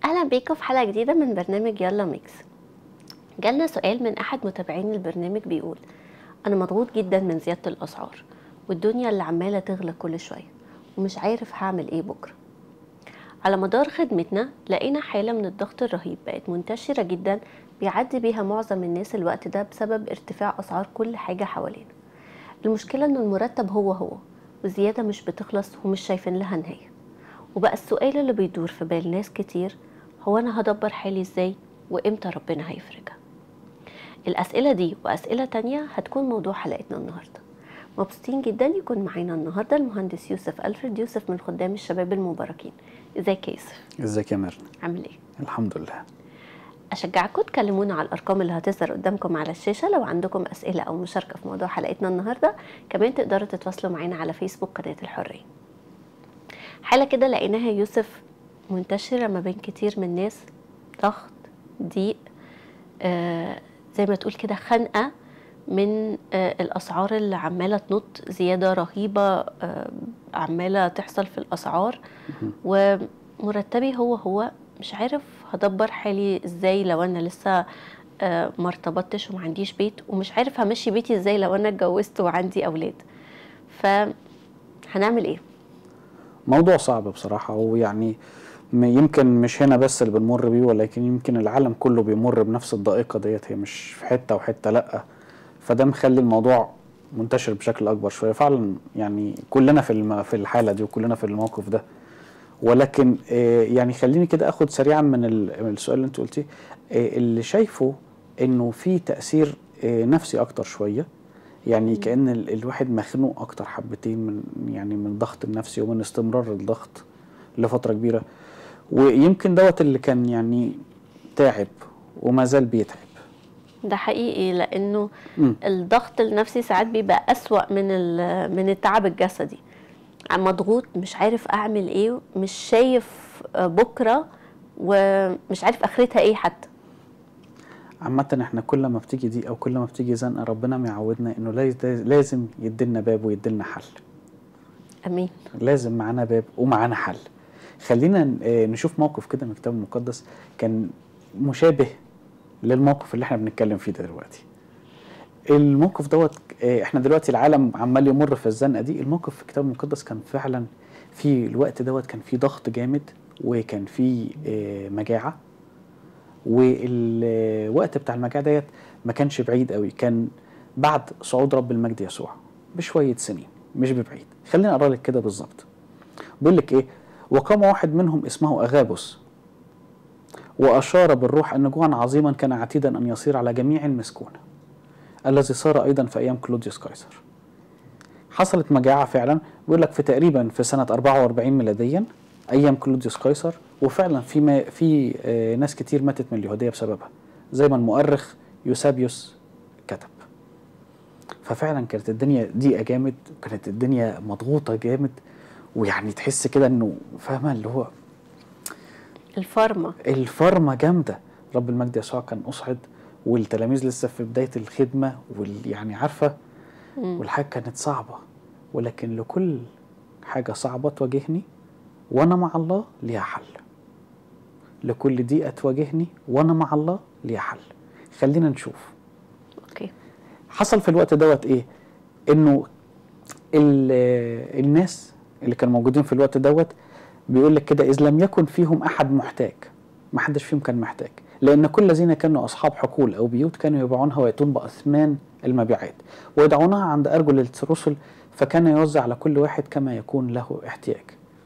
اهلا بيكم في حلقه جديده من برنامج يلا ميكس جالنا سؤال من احد متابعين البرنامج بيقول انا مضغوط جدا من زياده الاسعار والدنيا اللي عماله تغلى كل شويه ومش عارف هعمل ايه بكره على مدار خدمتنا لقينا حاله من الضغط الرهيب بقت منتشره جدا بيعدي بيها معظم الناس الوقت ده بسبب ارتفاع اسعار كل حاجه حوالينا المشكله ان المرتب هو هو والزياده مش بتخلص ومش شايفين لها نهايه وبقى السؤال اللي بيدور في بال ناس كتير هو انا هدبر حالي ازاي وامتى ربنا هيفرجها الاسئله دي واسئله تانية هتكون موضوع حلقتنا النهارده مبسوطين جدا يكون معانا النهارده المهندس يوسف الفريد يوسف من خدام الشباب المباركين ازيك يا يوسف ازيك يا ميرنا عامل ايه الحمد لله اشجعكم تكلمونا على الارقام اللي هتظهر قدامكم على الشاشه لو عندكم اسئله او مشاركه في موضوع حلقتنا النهارده كمان تقدروا تتواصلوا معانا على فيسبوك قناه الحريه حاله كده لقيناها يوسف منتشره ما بين كتير من الناس ضغط ضيق آه زي ما تقول كده خنقه من آه الاسعار اللي عماله تنط زياده رهيبه آه عماله تحصل في الاسعار ومرتبي هو هو مش عارف هدبر حالي ازاي لو انا لسه آه ما ارتبطتش وما عنديش بيت ومش عارف همشي بيتي ازاي لو انا اتجوزت وعندي اولاد ف هنعمل ايه موضوع صعب بصراحة ويعني م- يمكن مش هنا بس اللي بنمر بيه ولكن يمكن العالم كله بيمر بنفس الضائقة ديت هي مش في حتة وحتة لأ فده مخلي الموضوع منتشر بشكل أكبر شوية فعلا يعني كلنا في الم- في الحالة دي وكلنا في الموقف ده ولكن آه، يعني خليني كده اخد سريعا من ال- من السؤال اللي انت قلتيه آه، اللي شايفه انه في تأثير آه، نفسي اكتر شوية يعني كأن ال- الواحد مخنوق اكتر حبتين من يعني من الضغط النفسي ومن استمرار الضغط لفترة كبيرة ويمكن دوت اللي كان يعني تعب وما زال بيتعب ده حقيقي لانه مم. الضغط النفسي ساعات بيبقى اسوأ من ال- من التعب الجسدي مضغوط مش عارف اعمل ايه مش شايف آه، بكره ومش عارف اخرتها ايه حتى عامة احنا كل ما بتيجي دي او كل ما بتيجي زنقة ربنا معودنا انه لاز- لازم يديلنا باب ويديلنا حل امين لازم معانا باب ومعانا حل خلينا ن- آه، نشوف موقف كده من الكتاب المقدس كان مشابه للموقف اللي احنا بنتكلم فيه ده دلوقتي الموقف دوت آه، احنا دلوقتي العالم عمال يمر في الزنقه دي الموقف في الكتاب المقدس كان فعلا في الوقت دوت كان في ضغط جامد وكان في آه، مجاعه والوقت بتاع المجاعه ديت ما كانش بعيد قوي كان بعد صعود رب المجد يسوع بشويه سنين مش ببعيد خليني اقرا لك كده بالظبط بيقول لك ايه وقام واحد منهم اسمه اغابوس واشار بالروح ان جوعا عظيما كان عتيدا ان يصير على جميع المسكونه الذي صار ايضا في ايام كلوديوس قيصر حصلت مجاعه فعلا بيقول لك في تقريبا في سنه 44 ميلاديا ايام كلوديوس قيصر وفعلا في ما في آه، ناس كتير ماتت من اليهوديه بسببها زي ما المؤرخ يوسابيوس كتب ففعلا كانت الدنيا ضيقه جامد وكانت الدنيا مضغوطه جامد ويعني تحس كده انه فاهمه اللي هو الفارما الفرمة جامدة رب المجد يسوع كان أصعد والتلاميذ لسه في بداية الخدمة وال يعني عارفة والحاجة كانت صعبة ولكن لكل حاجة صعبة تواجهني وأنا مع الله ليها حل لكل ضيقة تواجهني وأنا مع الله ليها حل خلينا نشوف اوكي حصل في الوقت دوت ايه انه ال- الناس اللي كانوا موجودين في الوقت دوت بيقول لك كده اذ لم يكن فيهم احد محتاج ما حدش فيهم كان محتاج لان كل الذين كانوا اصحاب حقول او بيوت كانوا يبيعونها وياتون باثمان المبيعات ويدعونها عند ارجل الرسل فكان يوزع على كل واحد كما يكون له احتياج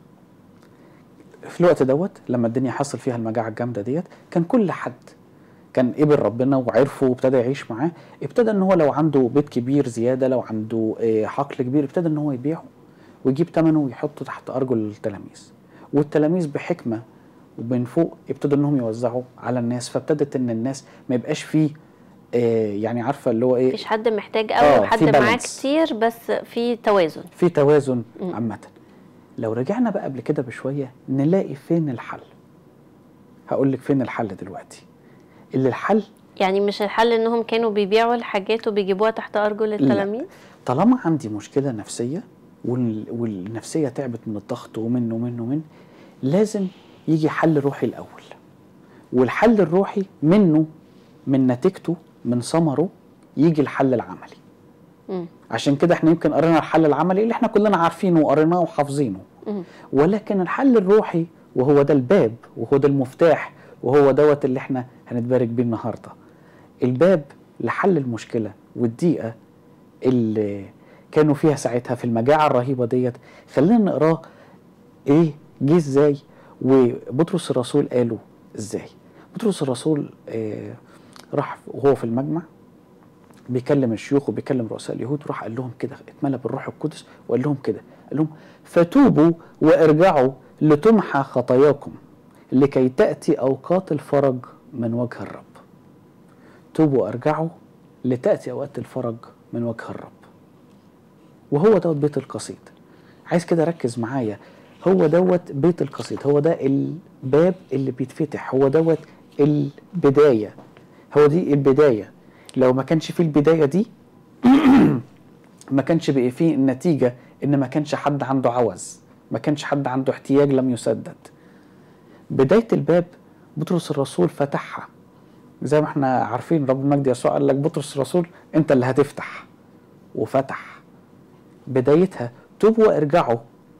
في الوقت دوت لما الدنيا حصل فيها المجاعه الجامده ديت كان كل حد كان قبل ربنا وعرفه وابتدى يعيش معاه ابتدى ان هو لو عنده بيت كبير زياده لو عنده آه، حقل كبير ابتدى ان هو يبيعه ويجيب ثمنه ويحطه تحت ارجل التلاميذ والتلاميذ بحكمه ومن فوق ابتدوا انهم يوزعوا على الناس فابتدت ان الناس ما يبقاش فيه آه، يعني عارفه اللي هو ايه مفيش حد محتاج آه، قوي في وحد معاه balance. كتير بس في توازن في توازن مم. عامه لو رجعنا بقى قبل كده بشويه نلاقي فين الحل هقول لك فين الحل دلوقتي اللي الحل يعني مش الحل انهم كانوا بيبيعوا الحاجات وبيجيبوها تحت ارجل التلاميذ طالما عندي مشكله نفسيه وال- والنفسيه تعبت من الضغط ومن ومن ومن لازم يجي حل روحي الاول والحل الروحي منه من نتيجته من ثمره يجي الحل العملي مم. عشان كده احنا يمكن قرينا الحل العملي اللي احنا كلنا عارفينه وقريناه وحافظينه مم. ولكن الحل الروحي وهو ده الباب وهو ده المفتاح وهو دوت اللي احنا هنتبارك بيه النهارده الباب لحل المشكله والضيقه اللي كانوا فيها ساعتها في المجاعه الرهيبه ديت خلينا نقراه ايه جه ازاي وبطرس الرسول قاله ازاي بطرس الرسول آه راح وهو في المجمع بيكلم الشيوخ وبيكلم رؤساء اليهود راح قال لهم كده اتملى بالروح القدس وقال لهم كده قال لهم فتوبوا وارجعوا لتمحى خطاياكم لكي تأتي أوقات الفرج من وجه الرب توبوا وارجعوا لتأتي أوقات الفرج من وجه الرب وهو دوت بيت القصيد عايز كده ركز معايا هو دوت بيت القصيد هو ده الباب اللي بيتفتح هو دوت البداية هو دي البداية لو ما كانش فيه البداية دي ما كانش بقى فيه النتيجة ان ما كانش حد عنده عوز ما كانش حد عنده احتياج لم يسدد بداية الباب بطرس الرسول فتحها زي ما احنا عارفين رب المجد يسوع قال لك بطرس الرسول انت اللي هتفتح وفتح بدايتها توبوا وارجعوا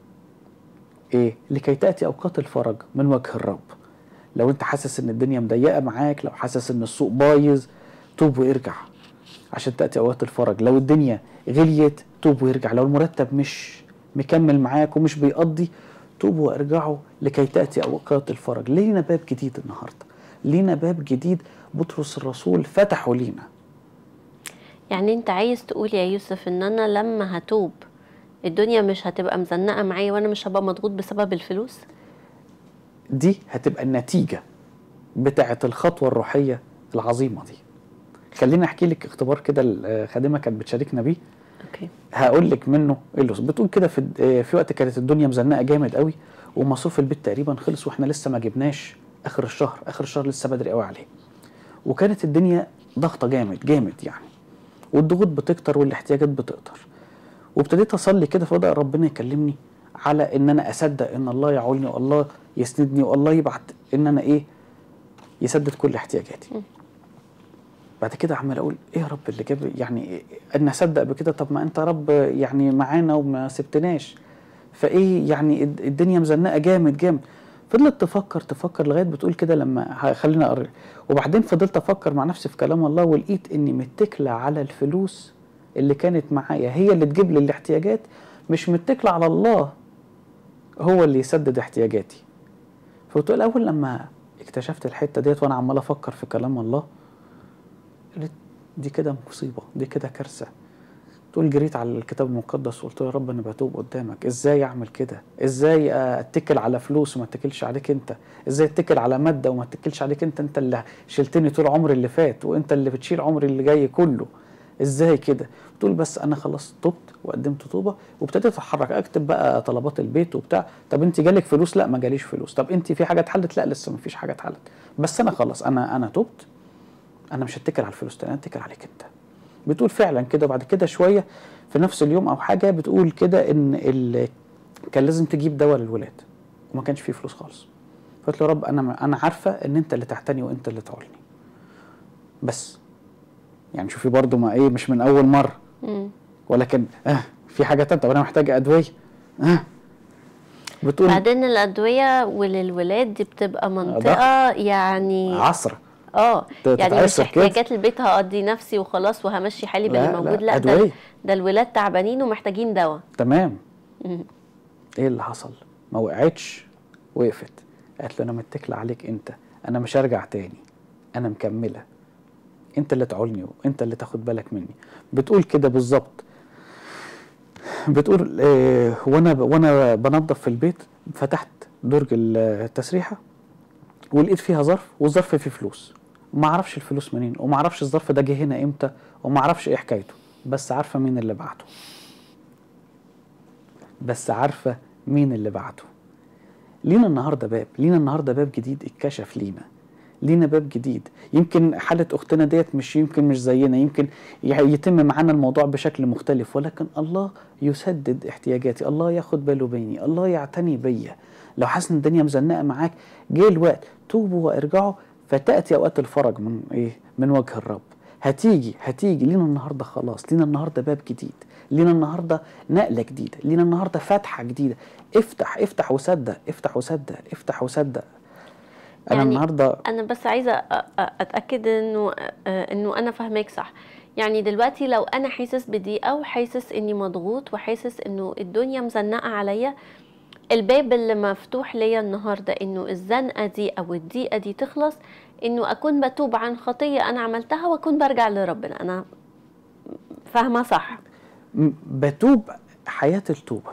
ايه لكي تاتي اوقات الفرج من وجه الرب لو انت حاسس ان الدنيا مضيقه معاك لو حاسس ان السوق بايظ توب وارجع عشان تاتي اوقات الفرج لو الدنيا غليت توب وارجع لو المرتب مش مكمل معاك ومش بيقضي توبوا وارجعوا لكي تاتي اوقات الفرج لينا باب جديد النهارده لينا باب جديد بطرس الرسول فتحه لينا يعني انت عايز تقول يا يوسف ان انا لما هتوب الدنيا مش هتبقى مزنقه معايا وانا مش هبقى مضغوط بسبب الفلوس دي هتبقى النتيجه بتاعه الخطوه الروحيه العظيمه دي خليني احكي لك اختبار كده الخادمه كانت بتشاركنا بيه اوكي هقول لك منه ايه اللي بتقول كده في في وقت كانت الدنيا مزنقه جامد قوي ومصروف البيت تقريبا خلص واحنا لسه ما جبناش اخر الشهر اخر الشهر لسه بدري قوي عليه وكانت الدنيا ضغطه جامد جامد يعني والضغوط بتكتر والاحتياجات بتكتر وابتديت اصلي كده فبدا ربنا يكلمني على ان انا اصدق ان الله يعولني والله يسندني والله يبعت ان انا ايه يسدد كل احتياجاتي بعد كده عمال اقول ايه يا رب اللي جاب يعني إيه ان اصدق بكده طب ما انت يا رب يعني معانا وما سبتناش فايه يعني الد- الدنيا مزنقه جامد جامد فضلت تفكر تفكر لغايه بتقول كده لما ه- خليني اقرا وبعدين فضلت افكر مع نفسي في كلام الله ولقيت اني متكله على الفلوس اللي كانت معايا هي اللي تجيب لي الاحتياجات مش متكله على الله هو اللي يسدد احتياجاتي فبتقول اول لما اكتشفت الحته ديت وانا عمال افكر في كلام الله قلت دي كده مصيبه دي كده كارثه تقول جريت على الكتاب المقدس وقلت له يا رب انا بتوب قدامك ازاي اعمل كده ازاي اتكل على فلوس وما اتكلش عليك انت ازاي اتكل على ماده وما اتكلش عليك انت انت اللي شلتني طول عمري اللي فات وانت اللي بتشيل عمري اللي جاي كله ازاي كده تقول بس انا خلاص تبت وقدمت توبه وابتديت اتحرك اكتب بقى طلبات البيت وبتاع طب انت جالك فلوس لا ما جاليش فلوس طب انت في حاجه اتحلت لا لسه ما فيش حاجه اتحلت بس انا خلاص انا انا تبت انا مش هتكل على الفلوس تاني انا هتكل عليك انت بتقول فعلا كده وبعد كده شويه في نفس اليوم او حاجه بتقول كده ان ال... كان لازم تجيب دواء للولاد وما كانش فيه فلوس خالص فقلت له يا رب انا انا عارفه ان انت اللي تعتني وانت اللي تعولني بس يعني شوفي برضو ما ايه مش من اول مره مم. ولكن اه في حاجه تانية طب انا محتاجه ادويه اه بتقول بعدين الادويه وللولاد دي بتبقى منطقه يعني عصر اه يعني مش تتعصر كده. احتياجات البيت هقضي نفسي وخلاص وهمشي حالي باللي لا، لا، موجود لا ده, أدوية. ده الولاد تعبانين ومحتاجين دواء تمام مم. ايه اللي حصل ما وقعتش وقفت قالت له انا متكله عليك انت انا مش هرجع تاني انا مكمله انت اللي تعولني وانت اللي تاخد بالك مني بتقول كده بالظبط بتقول آه وانا وانا بنظف في البيت فتحت درج التسريحه ولقيت فيها ظرف والظرف فيه فلوس وما اعرفش الفلوس منين وما اعرفش الظرف ده جه هنا امتى وما اعرفش ايه حكايته بس عارفه مين اللي بعته بس عارفه مين اللي بعته لينا النهارده باب لينا النهارده باب جديد اتكشف لينا لينا باب جديد يمكن حالة أختنا ديت مش يمكن مش زينا يمكن ي- يتم معانا الموضوع بشكل مختلف ولكن الله يسدد احتياجاتي الله ياخد باله بيني الله يعتني بيا لو حاسس ان الدنيا مزنقة معاك جه الوقت توبوا وارجعوا فتاتي اوقات الفرج من ايه من وجه الرب هتيجي هتيجي لينا النهارده خلاص لينا النهارده باب جديد لينا النهارده نقله جديده لينا النهارده فتحه جديده افتح افتح وصدق افتح وصدق افتح وصدق انا يعني النهارده انا بس عايزه أ- أ- اتاكد انه آه، انه انا فاهماك صح يعني دلوقتي لو انا حاسس بضيقه وحاسس اني مضغوط وحاسس انه الدنيا مزنقه عليا الباب اللي مفتوح ليا النهارده انه الزنقه دي او الضيقه دي تخلص انه اكون بتوب عن خطيه انا عملتها واكون برجع لربنا انا فاهمه صح م- بتوب حياة التوبة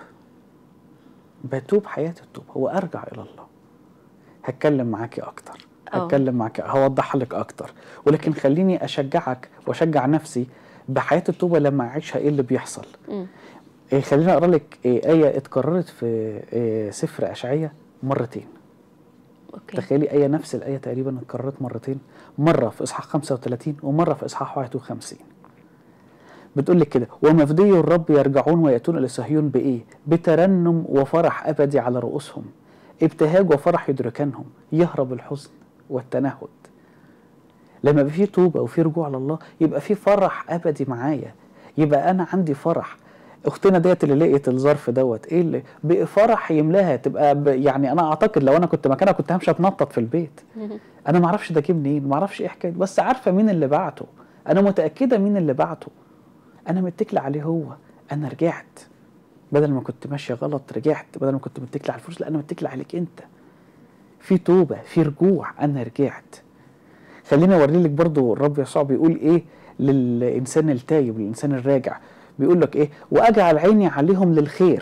بتوب حياة التوبة وأرجع إلى الله هتكلم معاكي أكتر أه. هتكلم معاكي هوضح لك أكتر ولكن خليني أشجعك وأشجع نفسي بحياة التوبة لما أعيشها إيه اللي بيحصل مم. إيه خليني أقرأ لك إيه آية اتكررت في إيه سفر أشعية مرتين اوكي تخيلي آية نفس الآية تقريبا اتكررت مرتين مرة في إصحاح 35 ومرة في إصحاح 51 بتقول لك كده ومفدي الرب يرجعون ويأتون إلى صهيون بإيه؟ بترنم وفرح أبدي على رؤوسهم ابتهاج وفرح يدركنهم يهرب الحزن والتنهد لما يبقى في توبة وفي رجوع لله يبقى في فرح أبدي معايا يبقى أنا عندي فرح اختنا ديت اللي لقيت الظرف دوت ايه اللي بقى فرح يملاها تبقى ب... يعني انا اعتقد لو انا كنت مكانها كنت همشي اتنطط في البيت مم. انا ما اعرفش ده جه منين ما اعرفش ايه حكايته بس عارفه مين اللي بعته انا متاكده مين اللي بعته انا متكله عليه هو انا رجعت بدل ما كنت ماشيه غلط رجعت بدل ما كنت متكله على الفلوس لا انا متكله عليك انت في توبه في رجوع انا رجعت خليني اوري لك برضو الرب يسوع بيقول ايه للانسان التايب للانسان الراجع بيقول لك ايه واجعل عيني عليهم للخير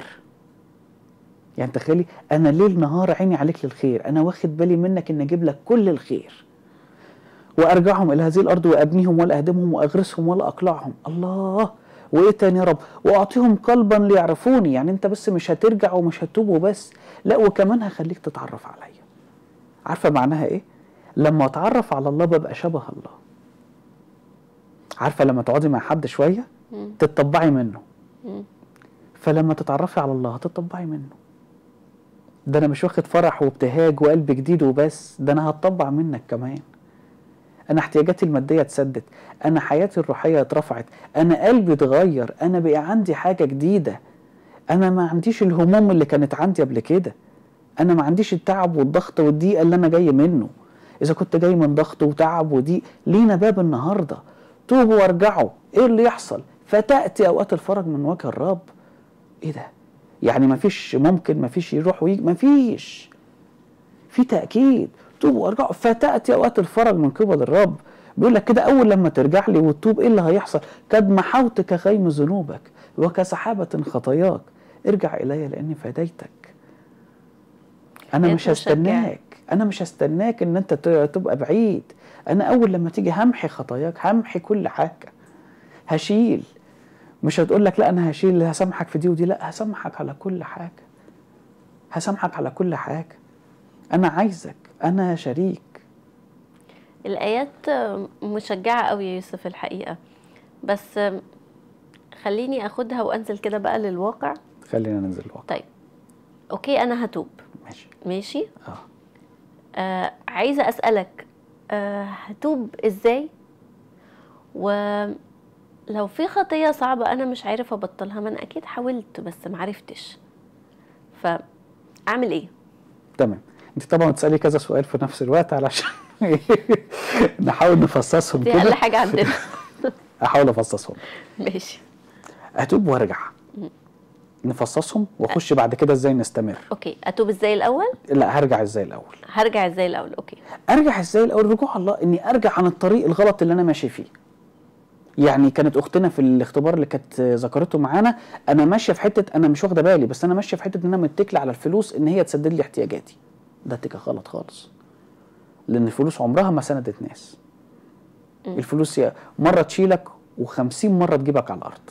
يعني تخيلي انا ليل نهار عيني عليك للخير انا واخد بالي منك ان اجيب لك كل الخير وارجعهم الى هذه الارض وابنيهم ولا اهدمهم واغرسهم ولا اقلعهم الله وايه تاني يا رب واعطيهم قلبا ليعرفوني يعني انت بس مش هترجع ومش هتوب وبس لا وكمان هخليك تتعرف عليا عارفه معناها ايه لما اتعرف على الله ببقى شبه الله عارفه لما تقعدي مع حد شويه مم. تتطبعي منه مم. فلما تتعرفي على الله هتطبعي منه ده انا مش واخد فرح وابتهاج وقلب جديد وبس ده انا هتطبع منك كمان انا احتياجاتي الماديه اتسدت انا حياتي الروحيه اترفعت انا قلبي اتغير انا بقى عندي حاجه جديده انا ما عنديش الهموم اللي كانت عندي قبل كده انا ما عنديش التعب والضغط والضيقه اللي انا جاي منه اذا كنت جاي من ضغط وتعب وضيق لينا باب النهارده توبوا وارجعوا ايه اللي يحصل فتاتي اوقات الفرج من وجه الرب ايه ده يعني ما فيش ممكن ما فيش يروح ويجي ما فيش في تاكيد توبوا وارجعوا فتاتي اوقات الفرج من قبل الرب بيقول لك كده اول لما ترجع لي وتتوب ايه اللي هيحصل قد محوت كغيم ذنوبك وكسحابه خطاياك ارجع الي لاني فديتك انا آيات مش هستناك انا مش هستناك ان انت ت- تبقى بعيد انا اول لما تيجي همحي خطاياك همحي كل حاجه هشيل مش هتقول لك لا انا هشيل هسامحك في دي ودي لا هسامحك على كل حاجه هسامحك على كل حاجه انا عايزك انا شريك الآيات مشجعة قوي يا يوسف الحقيقة بس خليني أخدها وأنزل كده بقى للواقع خلينا ننزل الواقع طيب أوكي أنا هتوب ماشي ماشي اه آه عايزة أسألك آه هتوب إزاي ولو في خطية صعبة أنا مش عارف أبطلها ما أنا أكيد حاولت بس معرفتش فأعمل إيه تمام انت طبعا تسالي كذا سؤال في نفس الوقت علشان نحاول نفصصهم دي أقل كده حاجة عندنا احاول افصصهم ماشي اتوب وارجع نفصصهم واخش بعد كده ازاي نستمر أوكي أتوب إزاي الأول لا هرجع ازاي الاول هرجع إزاي الأول أوكي ارجع ازاي الاول رجوع الله اني ارجع عن الطريق الغلط اللي انا ماشي فيه يعني كانت اختنا في الاختبار اللي كانت ذكرته معانا انا ماشيه في حته انا مش واخده بالي بس انا ماشيه في حته ان انا متكله على الفلوس ان هي تسدد لي احتياجاتي ده اتجاه غلط خالص لان الفلوس عمرها ما سندت ناس الفلوس يا مره تشيلك و50 مره تجيبك على الارض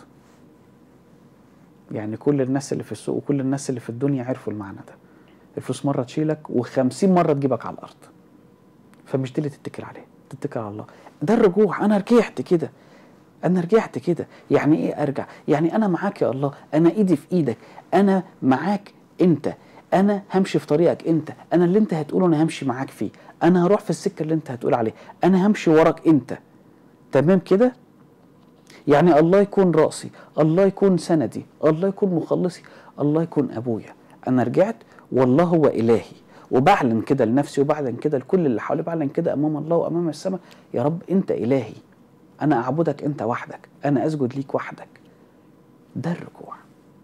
يعني كل الناس اللي في السوق وكل الناس اللي في الدنيا عرفوا المعنى ده الفلوس مره تشيلك و50 مره تجيبك على الارض فمش دي اللي تتكل عليه تتكل على الله ده الرجوع انا رجعت كده انا رجعت كده يعني ايه ارجع يعني انا معاك يا الله انا ايدي في ايدك انا معاك انت انا همشي في طريقك انت انا اللي انت هتقوله انا همشي معاك فيه انا هروح في السكه اللي انت هتقول عليه انا همشي وراك انت تمام كده يعني الله يكون راسي الله يكون سندي الله يكون مخلصي الله يكون ابويا انا رجعت والله هو الهي وبعلن كده لنفسي وبعلن كده لكل اللي حوالي بعلن كده امام الله وامام السماء يا رب انت الهي انا اعبدك انت وحدك انا اسجد ليك وحدك ده الركوع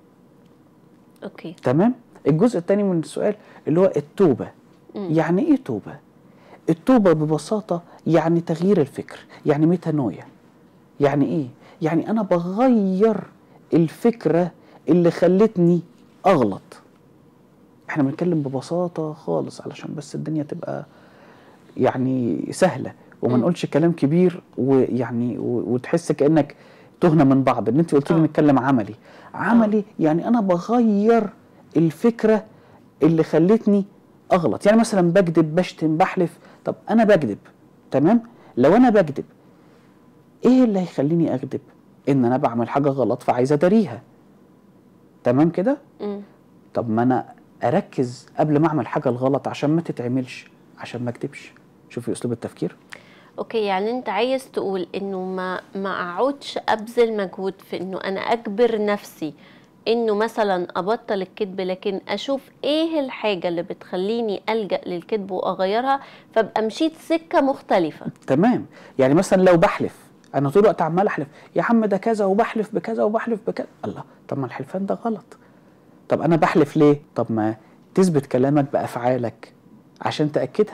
اوكي تمام الجزء الثاني من السؤال اللي هو التوبه يعني ايه توبه التوبه ببساطه يعني تغيير الفكر يعني ميتانويا يعني ايه يعني انا بغير الفكره اللي خلتني اغلط احنا بنتكلم ببساطه خالص علشان بس الدنيا تبقى يعني سهله وما مم. نقولش كلام كبير ويعني و- وتحس كانك تهنا من بعض ان انت قلت لي آه. نتكلم عملي عملي يعني انا بغير الفكره اللي خلتني اغلط يعني مثلا بكذب بشتم بحلف طب انا بكذب تمام لو انا بكذب ايه اللي هيخليني اكذب ان انا بعمل حاجه غلط فعايز اداريها تمام كده مم. طب ما انا اركز قبل ما اعمل حاجه الغلط عشان ما تتعملش عشان ما اكذبش شوفي اسلوب التفكير اوكي يعني انت عايز تقول انه ما ما اقعدش ابذل مجهود في انه انا اجبر نفسي انه مثلا ابطل الكذب لكن اشوف ايه الحاجه اللي بتخليني الجا للكذب واغيرها فابقى مشيت سكه مختلفه تمام يعني مثلا لو بحلف انا طول الوقت عمال احلف يا عم ده كذا وبحلف بكذا وبحلف بكذا الله طب ما الحلفان ده غلط طب انا بحلف ليه طب ما تثبت كلامك بافعالك عشان تاكدها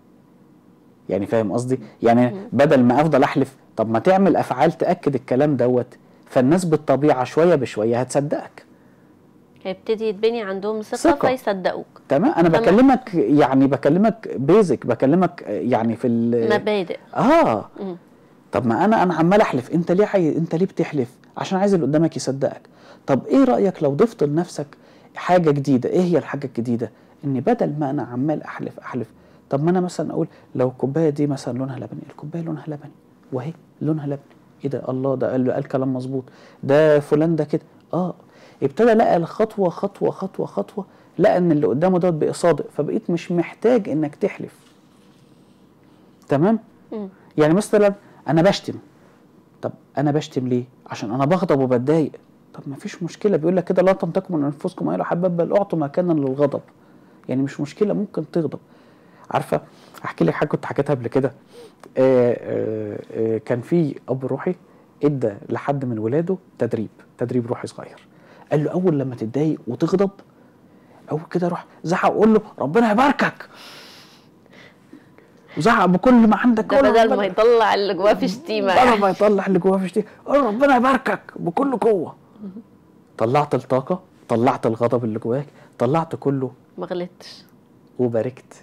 يعني فاهم قصدي يعني بدل ما افضل احلف طب ما تعمل افعال تاكد الكلام دوت فالناس بالطبيعه شويه بشويه هتصدقك هيبتدي يتبني عندهم ثقه, ثقة. فيصدقوك تمام انا تمام. بكلمك يعني بكلمك بيزك بكلمك يعني في ال مبادئ اه مم. طب ما انا انا عمال احلف انت ليه عايز انت ليه بتحلف عشان عايز اللي قدامك يصدقك طب ايه رايك لو ضفت لنفسك حاجه جديده ايه هي الحاجه الجديده ان بدل ما انا عمال احلف احلف طب ما انا مثلا اقول لو الكوبايه دي مثلا لونها لبني الكوبايه لونها لبني وهي لونها لبني ايه ده الله ده قال قال كلام مظبوط ده فلان ده كده اه ابتدى لقى الخطوه خطوه خطوه خطوه لقى ان اللي قدامه دوت بقى صادق فبقيت مش محتاج انك تحلف تمام مم. يعني مثلا انا بشتم طب انا بشتم ليه عشان انا بغضب وبتضايق طب ما فيش مشكله بيقول لك كده لا تنتقموا من انفسكم ايها الاحباب بل اعطوا مكانا للغضب يعني مش مشكله ممكن تغضب عارفه احكي لك حاجه كنت حكيتها قبل كده آه، آه، آه، كان في اب روحي ادى لحد من ولاده تدريب تدريب روحي صغير قال له اول لما تتضايق وتغضب اول كده روح زعق وقول له ربنا يباركك وزعق بكل ما عندك ده قول له بدل ربنا- ما يطلع اللي جواه في شتيمه بدل يعني. ما يطلع اللي جواه في شتيمه قول ربنا يباركك بكل قوه طلعت الطاقه طلعت الغضب اللي جواك طلعت كله ما غلطتش وباركت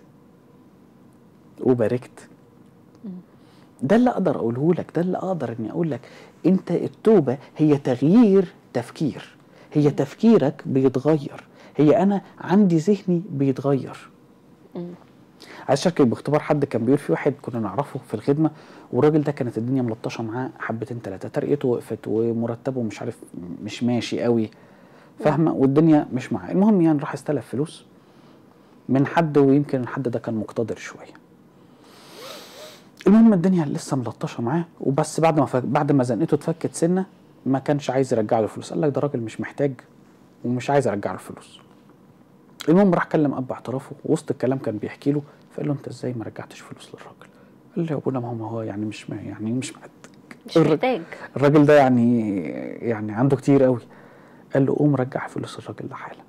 وباركت ده اللي اقدر اقوله لك ده اللي اقدر اني اقول لك انت التوبه هي تغيير تفكير هي تفكيرك بيتغير هي انا عندي ذهني بيتغير مم. عايز اشاركك باختبار حد كان بيقول في واحد كنا نعرفه في الخدمه والراجل ده كانت الدنيا ملطشه معاه حبتين ثلاثه ترقيته وقفت ومرتبه مش عارف مش ماشي قوي فاهمه والدنيا مش معاه المهم يعني راح استلف فلوس من حد ويمكن الحد ده كان مقتدر شويه المهم الدنيا لسه ملطشه معاه وبس بعد ما فك... بعد ما زنقته اتفكت سنه ما كانش عايز يرجع له الفلوس قال لك ده راجل مش محتاج ومش عايز ارجع له الفلوس المهم راح كلم اب اعترافه وسط الكلام كان بيحكي له فقال له انت ازاي ما رجعتش فلوس للراجل قال له يا ابونا ما هو ما هو يعني مش يعني مش محتاج مش الر- محتاج الراجل ده يعني يعني عنده كتير قوي قال له قوم رجع فلوس الراجل ده حالا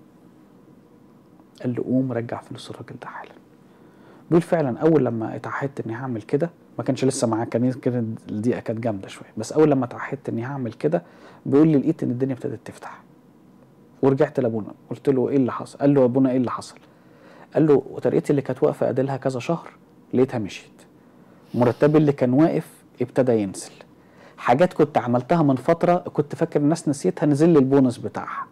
قال له قوم رجع فلوس الراجل ده حالا بيقول فعلا اول لما اتعهدت اني هعمل كده ما كانش لسه معاه كان كانت الدقيقه كانت جامده شويه بس اول لما اتعهدت اني هعمل كده بيقول لي لقيت ان الدنيا ابتدت تفتح ورجعت لابونا قلت له ايه اللي حصل قال له يا ابونا ايه اللي حصل قال له وترقيتي اللي كانت واقفه اديلها كذا شهر لقيتها مشيت مرتبي اللي كان واقف ابتدى ينزل حاجات كنت عملتها من فتره كنت فاكر الناس نسيتها نزل لي البونص بتاعها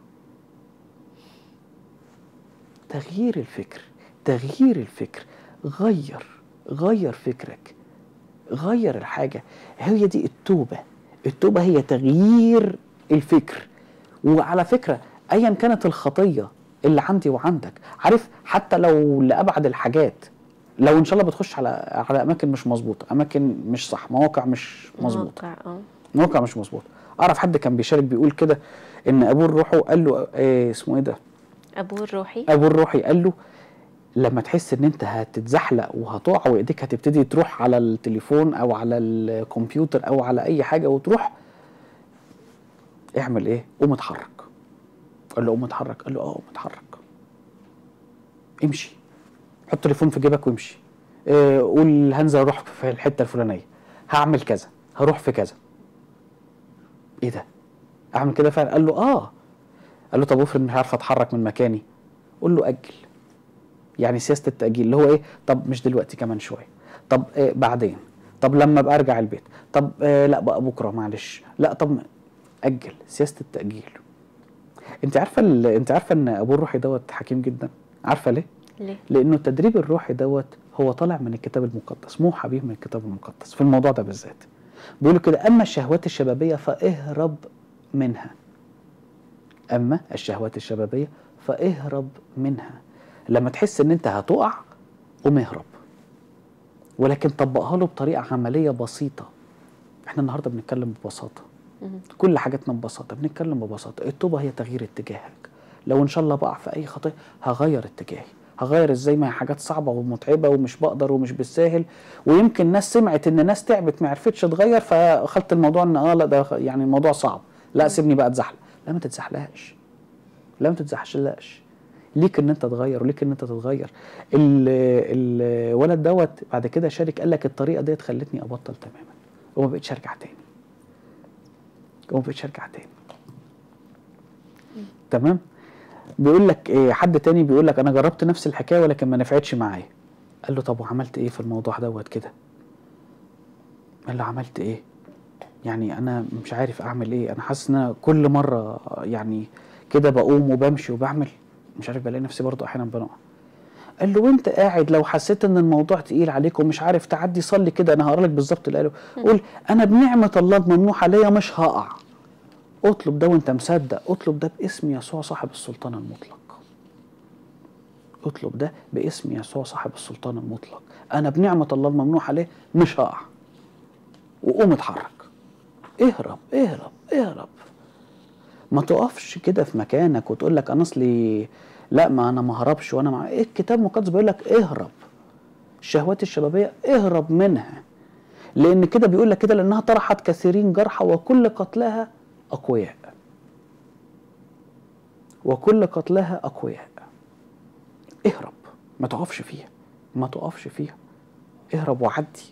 تغيير الفكر تغيير الفكر غير غير فكرك غير الحاجة هي دي التوبة التوبة هي تغيير الفكر وعلى فكرة أيا كانت الخطية اللي عندي وعندك عارف حتى لو لابعد الحاجات لو ان شاء الله بتخش على على اماكن مش مظبوطه اماكن مش صح مواقع مش مظبوطه موقع اه مواقع مش مظبوطه اعرف حد كان بيشارك بيقول كده ان ابوه الروحي قال له إيه اسمه ايه ده ابوه الروحي ابوه الروحي قال له لما تحس ان انت هتتزحلق وهتقع وايديك هتبتدي تروح على التليفون او على الكمبيوتر او على اي حاجه وتروح اعمل ايه قوم اتحرك قال له قوم اتحرك قال له اه قوم اتحرك امشي حط التليفون في جيبك وامشي آه، قول هنزل اروح في الحته الفلانيه هعمل كذا هروح في كذا ايه ده اعمل كده فعلا قال له اه قال له طب افرض مش عارف اتحرك من مكاني قول له اجل يعني سياسه التاجيل اللي هو ايه طب مش دلوقتي كمان شويه طب آه بعدين طب لما ابقى ارجع البيت طب آه لا بقى بكره معلش لا طب ما- اجل سياسه التاجيل انت عارفه ال... انت عارفه ان ابوه الروحي دوت حكيم جدا عارفه ليه ليه لانه التدريب الروحي دوت هو طالع من الكتاب المقدس موحى به من الكتاب المقدس في الموضوع ده بالذات بيقولوا كده اما الشهوات الشبابيه فاهرب منها اما الشهوات الشبابيه فاهرب منها لما تحس ان انت هتقع قوم اهرب ولكن طبقها له بطريقه عمليه بسيطه احنا النهارده بنتكلم ببساطه مم. كل حاجاتنا ببساطه بنتكلم ببساطه التوبه هي تغيير اتجاهك لو ان شاء الله بقع في اي خطيه هغير اتجاهي هغير ازاي ما هي حاجات صعبه ومتعبه ومش بقدر ومش بالساهل ويمكن ناس سمعت ان ناس تعبت ما عرفتش تغير فاخدت الموضوع ان اه لا ده يعني الموضوع صعب لا سيبني بقى اتزحلق لا ما تتزحلقش لا ما تتزحلقش ليك ان انت تغير وليك ان انت تتغير ال- الولد دوت بعد كده شارك قال لك الطريقه ديت خلتني ابطل تماما وما بقتش ارجع تاني وما بقتش ارجع تاني تمام بيقول لك إيه حد تاني بيقول لك انا جربت نفس الحكايه ولكن ما نفعتش معايا قال له طب وعملت ايه في الموضوع دوت كده قال له عملت ايه يعني انا مش عارف اعمل ايه انا حاسس ان انا كل مره يعني كده بقوم وبمشي وبعمل مش عارف بلاقي نفسي برضو احيانا بنقع قال له وانت قاعد لو حسيت ان الموضوع تقيل عليك ومش عارف تعدي صلي كده انا هقرا لك بالظبط اللي قاله قول انا بنعمه الله الممنوحه ليا مش هقع اطلب ده وانت مصدق اطلب ده باسم يسوع صاحب السلطان المطلق اطلب ده باسم يسوع صاحب السلطان المطلق انا بنعمه الله الممنوحه ليه مش هقع وقوم اتحرك اهرب اهرب اهرب ما تقفش كده في مكانك وتقول لك انا اصلي لا ما انا ما هربش وانا مع إيه الكتاب المقدس بيقول لك اهرب الشهوات الشبابيه اهرب منها لان كده بيقول لك كده لانها طرحت كثيرين جرحى وكل قتلها اقوياء وكل قتلها اقوياء اهرب ما تقفش فيها ما تقفش فيها اهرب وعدي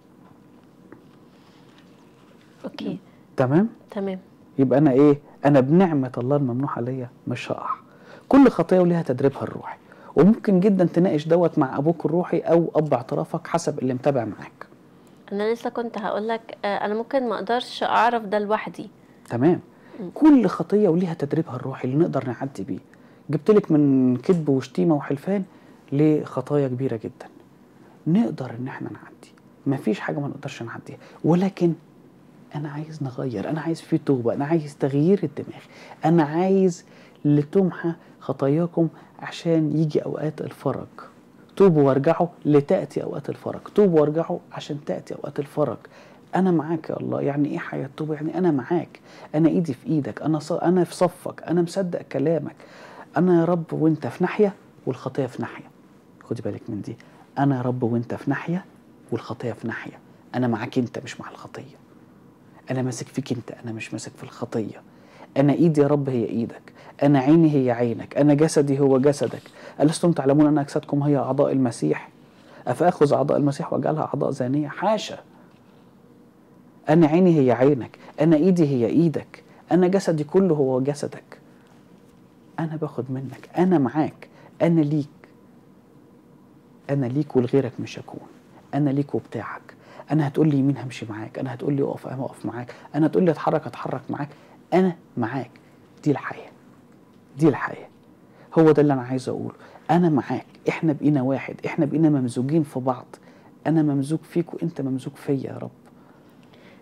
اوكي تمام تمام يبقى انا ايه انا بنعمه الله الممنوحه ليا مش هقع كل خطيه وليها تدريبها الروحي وممكن جدا تناقش دوت مع ابوك الروحي او اب اعترافك حسب اللي متابع معاك انا لسه كنت هقول لك انا ممكن ما اقدرش اعرف ده لوحدي تمام كل خطيه وليها تدريبها الروحي اللي نقدر نعدي بيه جبت لك من كذب وشتيمه وحلفان لخطايا كبيره جدا نقدر ان احنا نعدي مفيش حاجه ما نقدرش نعديها ولكن انا عايز نغير انا عايز في توبه انا عايز تغيير الدماغ انا عايز لتمحى خطاياكم عشان يجي اوقات الفرج توبوا وارجعوا لتاتي اوقات الفرج توبوا وارجعوا عشان تاتي اوقات الفرج انا معاك يا الله يعني ايه حياه توبه يعني انا معاك انا ايدي في ايدك انا ص... انا في صفك انا مصدق كلامك انا يا رب وانت في ناحيه والخطيه في ناحيه خدي بالك من دي انا يا رب وانت في ناحيه والخطيه في ناحيه انا معاك انت مش مع الخطيه انا ماسك فيك انت انا مش ماسك في الخطيه انا ايدي يا رب هي ايدك انا عيني هي عينك انا جسدي هو جسدك ألستم تعلمون أن أجسادكم هي أعضاء المسيح أفأخذ أعضاء المسيح وأجعلها أعضاء زانية حاشا أنا عيني هي عينك أنا إيدي هي إيدك أنا جسدي كله هو جسدك أنا باخد منك أنا معاك أنا ليك أنا ليك ولغيرك مش هكون أنا ليك وبتاعك أنا هتقول لي يمين همشي معاك أنا هتقول لي أقف أنا أقف معاك أنا هتقول لي أتحرك أتحرك معاك أنا معاك دي الحياة دي الحياة هو ده اللي أنا عايز أقوله أنا معاك إحنا بقينا واحد إحنا بقينا ممزوجين في بعض أنا ممزوج فيك وأنت ممزوج فيا يا رب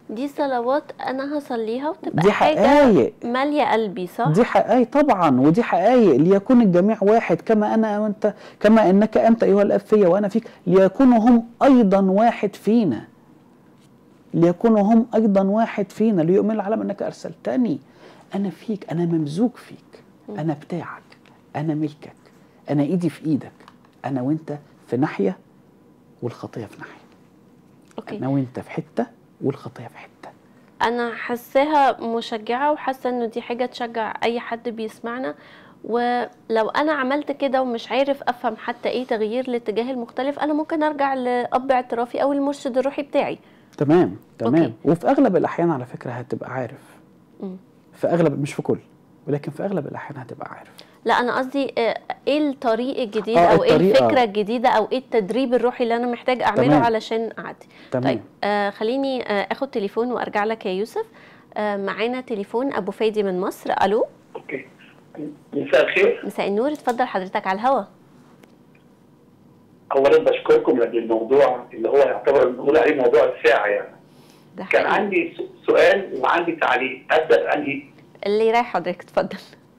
دي صلوات انا هصليها وتبقى دي حاجه حقايق ماليه قلبي صح دي حقائق طبعا ودي حقائق ليكون الجميع واحد كما انا وانت كما انك انت ايها الاب فيا وانا فيك ليكونوا هم ايضا واحد فينا ليكونوا هم ايضا واحد فينا ليؤمن العالم انك ارسلتني انا فيك انا ممزوج فيك انا بتاعك انا ملكك انا ايدي في ايدك انا وانت في ناحيه والخطيه في ناحيه اوكي انا وانت في حته والخطيه في حته انا حاساها مشجعه وحاسه انه دي حاجه تشجع اي حد بيسمعنا ولو انا عملت كده ومش عارف افهم حتى ايه تغيير الاتجاه المختلف انا ممكن ارجع لاب اعترافي او المرشد الروحي بتاعي تمام تمام أوكي. وفي اغلب الاحيان على فكره هتبقى عارف مم. في اغلب مش في كل ولكن في اغلب الاحيان هتبقى عارف لا انا قصدي آه، ايه الطريق الجديد آه، او ايه الطريقة. الفكره الجديده او ايه التدريب الروحي اللي انا محتاج اعمله تمام. علشان اعدي تمام طيب آه خليني آه اخد تليفون وارجع لك يا يوسف آه معانا تليفون ابو فادي من مصر الو اوكي مساء الخير مساء النور اتفضل حضرتك على الهوا اولا بشكركم لاجل الموضوع اللي هو يعتبر بنقول عليه موضوع الساعه يعني ده كان حقيقي. عندي س- سؤال وعندي تعليق ابدا بانهي اللي رايح حضرتك اتفضل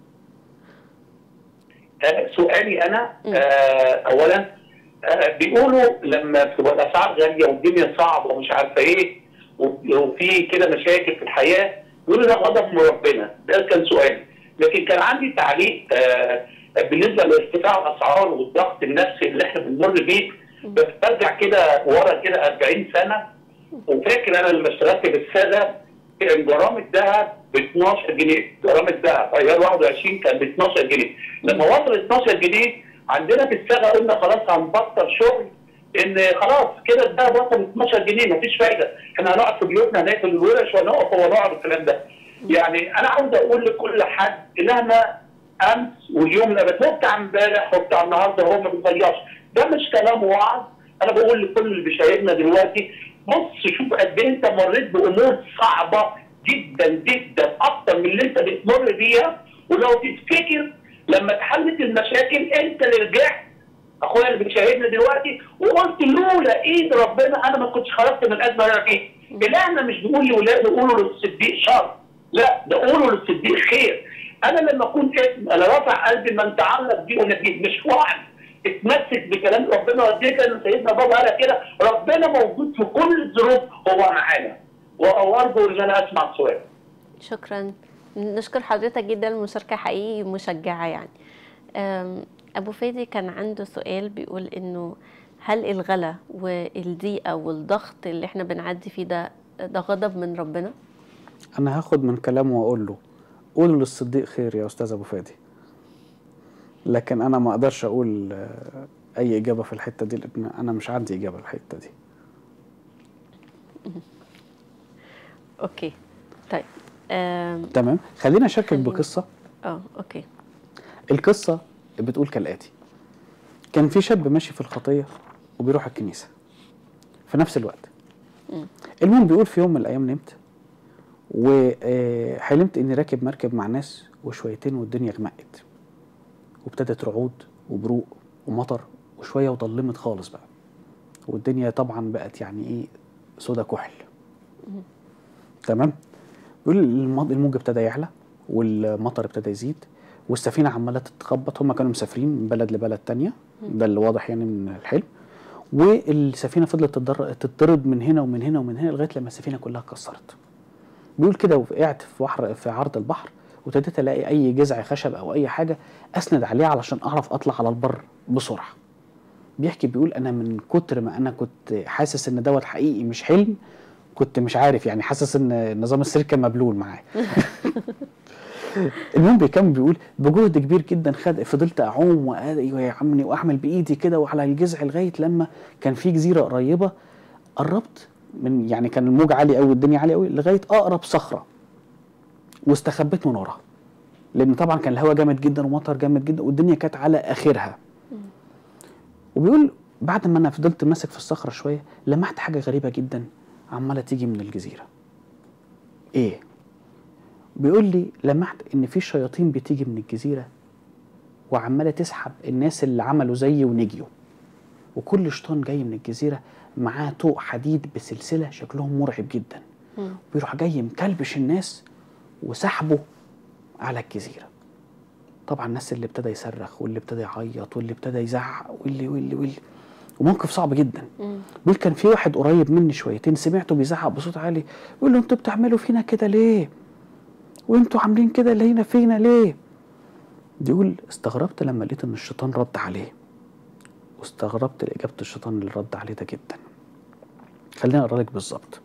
آه سؤالي انا مم. آه اولا آه بيقولوا لما بتبقى الاسعار غاليه والدنيا صعبه ومش عارفه ايه و- وفي كده مشاكل في الحياه بيقولوا ده غضب من ربنا ده كان سؤالي لكن كان عندي تعليق آه بالنسبه لارتفاع الاسعار والضغط النفسي اللي احنا بنمر بيه برجع كده ورا كده 40 سنه وفاكر انا لما اشتغلت بالساده كان جرام الذهب ب 12 جنيه جرام الذهب عيار 21 كان ب 12 جنيه لما وصل 12 جنيه عندنا في الساده قلنا خلاص هنبطل شغل ان خلاص كده الذهب وصل 12 جنيه مفيش فايده احنا هنقعد في بيوتنا هناكل الورش ونقف ونقعد الكلام ده يعني انا عاوز اقول لكل حد الهنا امس واليوم الابد هو بتاع امبارح وبتاع النهارده هو ما بيتغيرش ده مش كلام وعظ انا بقول لكل اللي بيشاهدنا دلوقتي بص شوف قد ايه انت مريت بامور صعبه جدا جدا اكتر من اللي انت بتمر بيها ولو تفتكر لما اتحلت المشاكل انت اللي رجعت اخويا اللي بيشاهدنا دلوقتي وقلت لولا ايد ربنا انا ما كنتش خرجت من الازمه اللي انا فيها. الهنا مش بيقول لاولاده قولوا للصديق شر لا ده قولوا للصديق خير. انا لما اكون اسم انا رافع قلبي من تعلق بيه ونجيب مش وعد اتمسك بكلام ربنا وديك ان سيدنا بابا قال كده ربنا موجود في كل الظروف هو معانا وارجو ان انا اسمع السؤال. شكرا نشكر حضرتك جدا المشاركة حقيقي مشجعة يعني أم، أبو فادي كان عنده سؤال بيقول إنه هل الغلا والضيقة والضغط اللي احنا بنعدي فيه ده ده غضب من ربنا؟ انا هاخد من كلامه واقول له قولوا للصديق خير يا استاذ ابو فادي لكن انا ما اقدرش اقول آه، اي اجابه في الحته دي لان انا مش عندي اجابه الحته دي اوكي طيب أم، تمام خلينا اشاركك خلينا. بقصه اه اوكي القصه بتقول كالاتي كان في شاب ماشي في الخطيه وبيروح الكنيسه في نفس الوقت مم. المهم بيقول في يوم من الايام نمت وحلمت اني راكب مركب مع ناس وشويتين والدنيا غمقت وابتدت رعود وبروق ومطر وشويه وضلمت خالص بقى والدنيا طبعا بقت يعني ايه سودا كحل تمام بيقول المض- الموج ابتدى يعلى والمطر ابتدى يزيد والسفينه عماله تتخبط هم كانوا مسافرين من بلد لبلد تانية ده اللي واضح يعني من الحلم والسفينه فضلت تتضر- تتضرب من هنا ومن هنا ومن هنا لغايه لما السفينه كلها اتكسرت بيقول كده وقعت في بحر في عرض البحر وابتديت الاقي اي جذع خشب او اي حاجه اسند عليه علشان اعرف اطلع على البر بسرعه بيحكي بيقول انا من كتر ما انا كنت حاسس ان دوت حقيقي مش حلم كنت مش عارف يعني حاسس ان نظام السير كان مبلول معايا المهم بيكمل بيقول بجهد كبير جدا خد فضلت اعوم ويعمني واعمل بايدي كده وعلى الجذع لغايه لما كان في جزيره قريبه قربت من يعني كان الموج عالي قوي والدنيا عاليه قوي لغايه اقرب صخره واستخبيت من وراها لان طبعا كان الهواء جامد جدا ومطر جامد جدا والدنيا كانت على اخرها وبيقول بعد ما انا فضلت ماسك في الصخره شويه لمحت حاجه غريبه جدا عماله تيجي من الجزيره ايه بيقول لي لمحت ان في شياطين بتيجي من الجزيره وعماله تسحب الناس اللي عملوا زيي ونجيوا وكل شيطان جاي من الجزيره معاه طوق حديد بسلسله شكلهم مرعب جدا مم. بيروح جاي مكلبش الناس وسحبه على الجزيره طبعا الناس اللي ابتدى يصرخ واللي ابتدى يعيط واللي ابتدى يزعق واللي واللي واللي وموقف صعب جدا مم. بيقول كان في واحد قريب مني شويتين سمعته بيزعق بصوت عالي بيقول له انتوا بتعملوا فينا كده ليه؟ وانتوا عاملين كده لينا فينا ليه؟ بيقول استغربت لما لقيت ان الشيطان رد عليه واستغربت لإجابة الشيطان اللي رد عليه ده جدا خليني اقرا لك بالظبط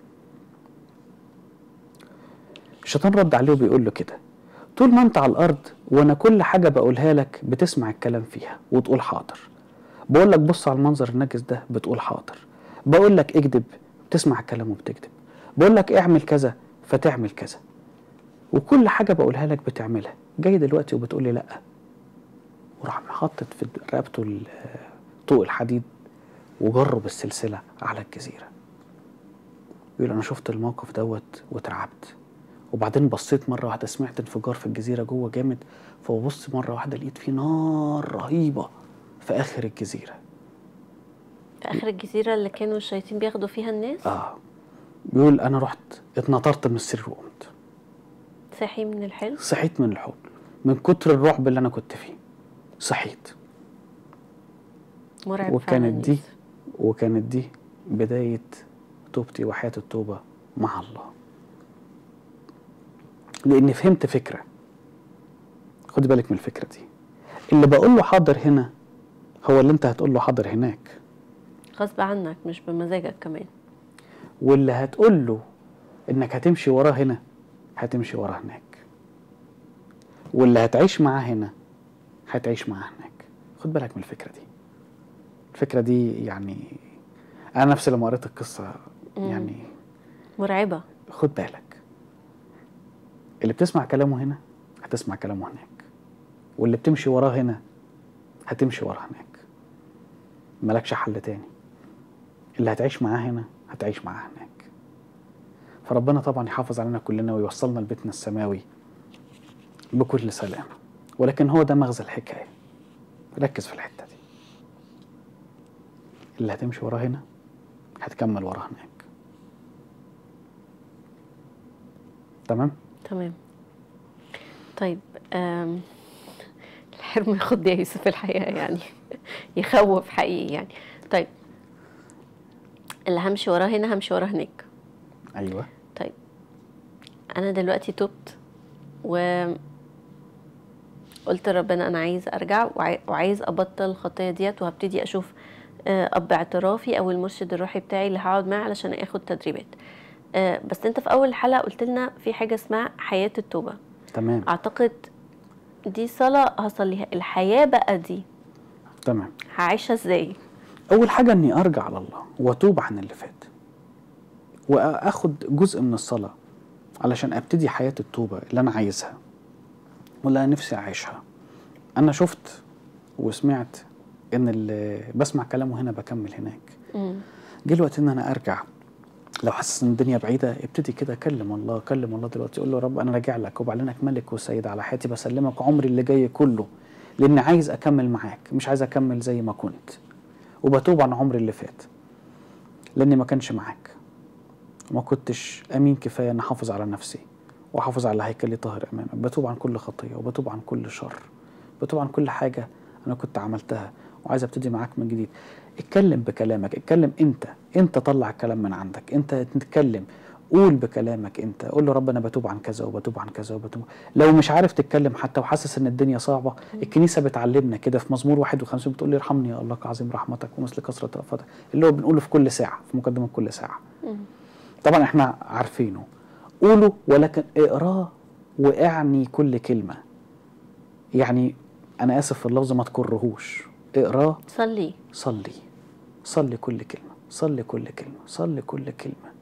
الشيطان رد عليه وبيقول له كده طول ما انت على الارض وانا كل حاجه بقولها لك بتسمع الكلام فيها وتقول حاضر بقول لك بص على المنظر النجس ده بتقول حاضر بقول لك اكذب بتسمع الكلام وبتكذب بقول لك اعمل كذا فتعمل كذا وكل حاجه بقولها لك بتعملها جاي دلوقتي وبتقول لي لا وراح محطط في رقبته ال- طوق الحديد وجره بالسلسله على الجزيره بيقول انا شفت الموقف دوت واترعبت وبعدين بصيت مره واحده سمعت انفجار في الجزيره جوه جامد فببص مره واحده لقيت في نار رهيبه في اخر الجزيره في اخر الجزيره اللي كانوا الشياطين بياخدوا فيها الناس اه بيقول انا رحت اتنطرت من السرير وقمت صحي من الحلم صحيت من الحب من كتر الرعب اللي انا كنت فيه صحيت مرعب فعلا وكانت دي يوسف. وكانت دي بداية توبتي وحياة التوبة مع الله لأني فهمت فكرة خد بالك من الفكرة دي اللي بقول له حاضر هنا هو اللي انت هتقول له حاضر هناك غصب عنك مش بمزاجك كمان واللي هتقول له انك هتمشي وراه هنا هتمشي وراه هناك واللي هتعيش معاه هنا هتعيش معاه هناك خد بالك من الفكرة دي الفكرة دي يعني أنا نفسي لما قريت القصة يعني مرعبه خد بالك اللي بتسمع كلامه هنا هتسمع كلامه هناك واللي بتمشي وراه هنا هتمشي وراه هناك ملكش حل تاني اللي هتعيش معاه هنا هتعيش معاه هناك فربنا طبعا يحافظ علينا كلنا ويوصلنا لبيتنا السماوي بكل سلام ولكن هو ده مغزى الحكاية ركز في الحتة دي اللي هتمشي وراه هنا هتكمل وراه هناك تمام تمام طيب آم، الحرم ياخد يا يوسف الحقيقه يعني يخوف حقيقي يعني طيب اللي همشي وراه هنا همشي وراه هناك ايوه طيب انا دلوقتي تبت و قلت لربنا انا عايز ارجع وعاي- وعايز ابطل الخطيه ديت وهبتدي اشوف آه، اب اعترافي او المرشد الروحي بتاعي اللي هقعد معاه علشان اخد تدريبات آه، بس انت في اول حلقه قلت لنا في حاجه اسمها حياه التوبه تمام اعتقد دي صلاه هصليها الحياه بقى دي تمام هعيشها ازاي اول حاجه اني ارجع لله واتوب عن اللي فات واخد جزء من الصلاه علشان ابتدي حياه التوبه اللي انا عايزها واللي انا نفسي اعيشها انا شفت وسمعت ان اللي بسمع كلامه هنا بكمل هناك مم. جه الوقت ان انا ارجع لو حاسس ان الدنيا بعيده ابتدي كده كلم الله كلم الله دلوقتي قول له يا رب انا راجع لك وبعلنك ملك وسيد على حياتي بسلمك عمري اللي جاي كله لاني عايز اكمل معاك مش عايز اكمل زي ما كنت وبتوب عن عمري اللي فات لاني ما كانش معاك وما كنتش امين كفايه ان احافظ على نفسي واحافظ على هيكلي طاهر امامك بتوب عن كل خطيه وبتوب عن كل شر بتوب عن كل حاجه انا كنت عملتها وعايز ابتدي معاك من جديد اتكلم بكلامك اتكلم انت انت طلع الكلام من عندك انت تتكلم قول بكلامك انت قول له رب انا بتوب عن كذا وبتوب عن كذا وبتوب لو مش عارف تتكلم حتى وحاسس ان الدنيا صعبه الكنيسه بتعلمنا كده في مزمور 51 بتقول لي ارحمني يا الله كعظيم رحمتك ومثل كثره رأفتك اللي هو بنقوله في كل ساعه في مقدمه كل ساعه مم. طبعا احنا عارفينه قوله ولكن اقراه واعني كل كلمه يعني انا اسف في اللفظ ما تكرهوش اقراه صلي صلي صلي كل كلمة صلي كل كلمة صلي كل كلمة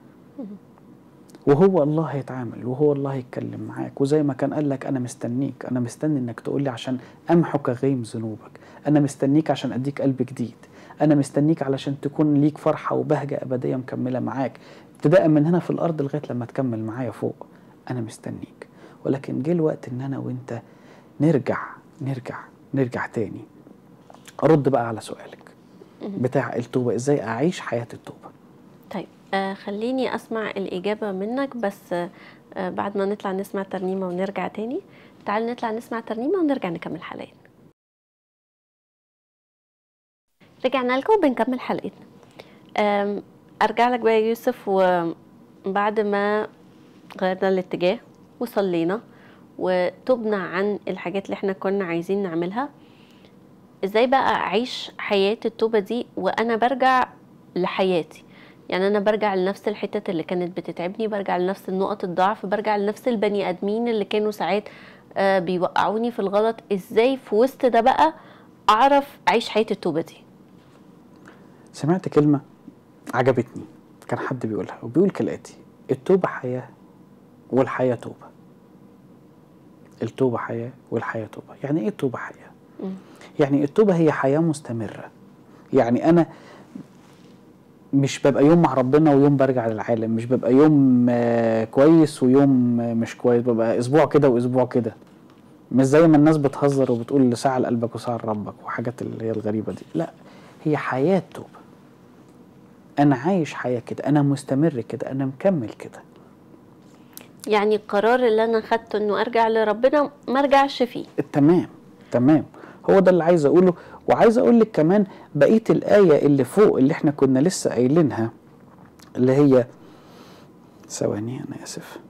وهو الله هيتعامل وهو الله هيتكلم معاك وزي ما كان قال لك أنا مستنيك أنا مستني إنك تقول لي عشان أمحك غيم ذنوبك أنا مستنيك عشان أديك قلب جديد أنا مستنيك علشان تكون ليك فرحة وبهجة أبدية مكملة معاك ابتداء من هنا في الأرض لغاية لما تكمل معايا فوق أنا مستنيك ولكن جه الوقت إن أنا وأنت نرجع نرجع نرجع تاني أرد بقى على سؤالك بتاع التوبة ازاي اعيش حياة التوبة طيب آه خليني اسمع الاجابه منك بس آه آه، بعد ما نطلع نسمع ترنيمه ونرجع تاني تعال نطلع نسمع ترنيمه ونرجع نكمل حلقتنا رجعنا لكم وبنكمل حلقتنا آم، ارجع لك بقى يا يوسف وبعد ما غيرنا الاتجاه وصلينا وتبنا عن الحاجات اللي احنا كنا عايزين نعملها ازاي بقى اعيش حياة التوبة دي وانا برجع لحياتي يعني انا برجع لنفس الحتت اللي كانت بتتعبني برجع لنفس النقط الضعف برجع لنفس البني ادمين اللي كانوا ساعات آه، بيوقعوني في الغلط ازاي في وسط ده بقى اعرف اعيش حياة التوبة دي سمعت كلمة عجبتني كان حد بيقولها وبيقول كالآتي التوبة حياة والحياة توبة التوبة حياة والحياة توبة يعني ايه التوبة حياة مم. يعني التوبة هي حياة مستمرة يعني أنا مش ببقى يوم مع ربنا ويوم برجع للعالم مش ببقى يوم آه، كويس ويوم آه، مش كويس ببقى أسبوع كده وأسبوع كده مش زي ما الناس بتهزر وبتقول ساعة لقلبك وساعة لربك وحاجات اللي هي الغريبة دي لا هي حياة توبة أنا عايش حياة كده أنا مستمر كده أنا مكمل كده يعني القرار اللي انا خدته انه ارجع لربنا ما ارجعش فيه تمام تمام هو ده اللي عايز اقوله وعايز اقول لك كمان بقيه الايه اللي فوق اللي احنا كنا لسه قايلينها اللي هي ثواني انا اسف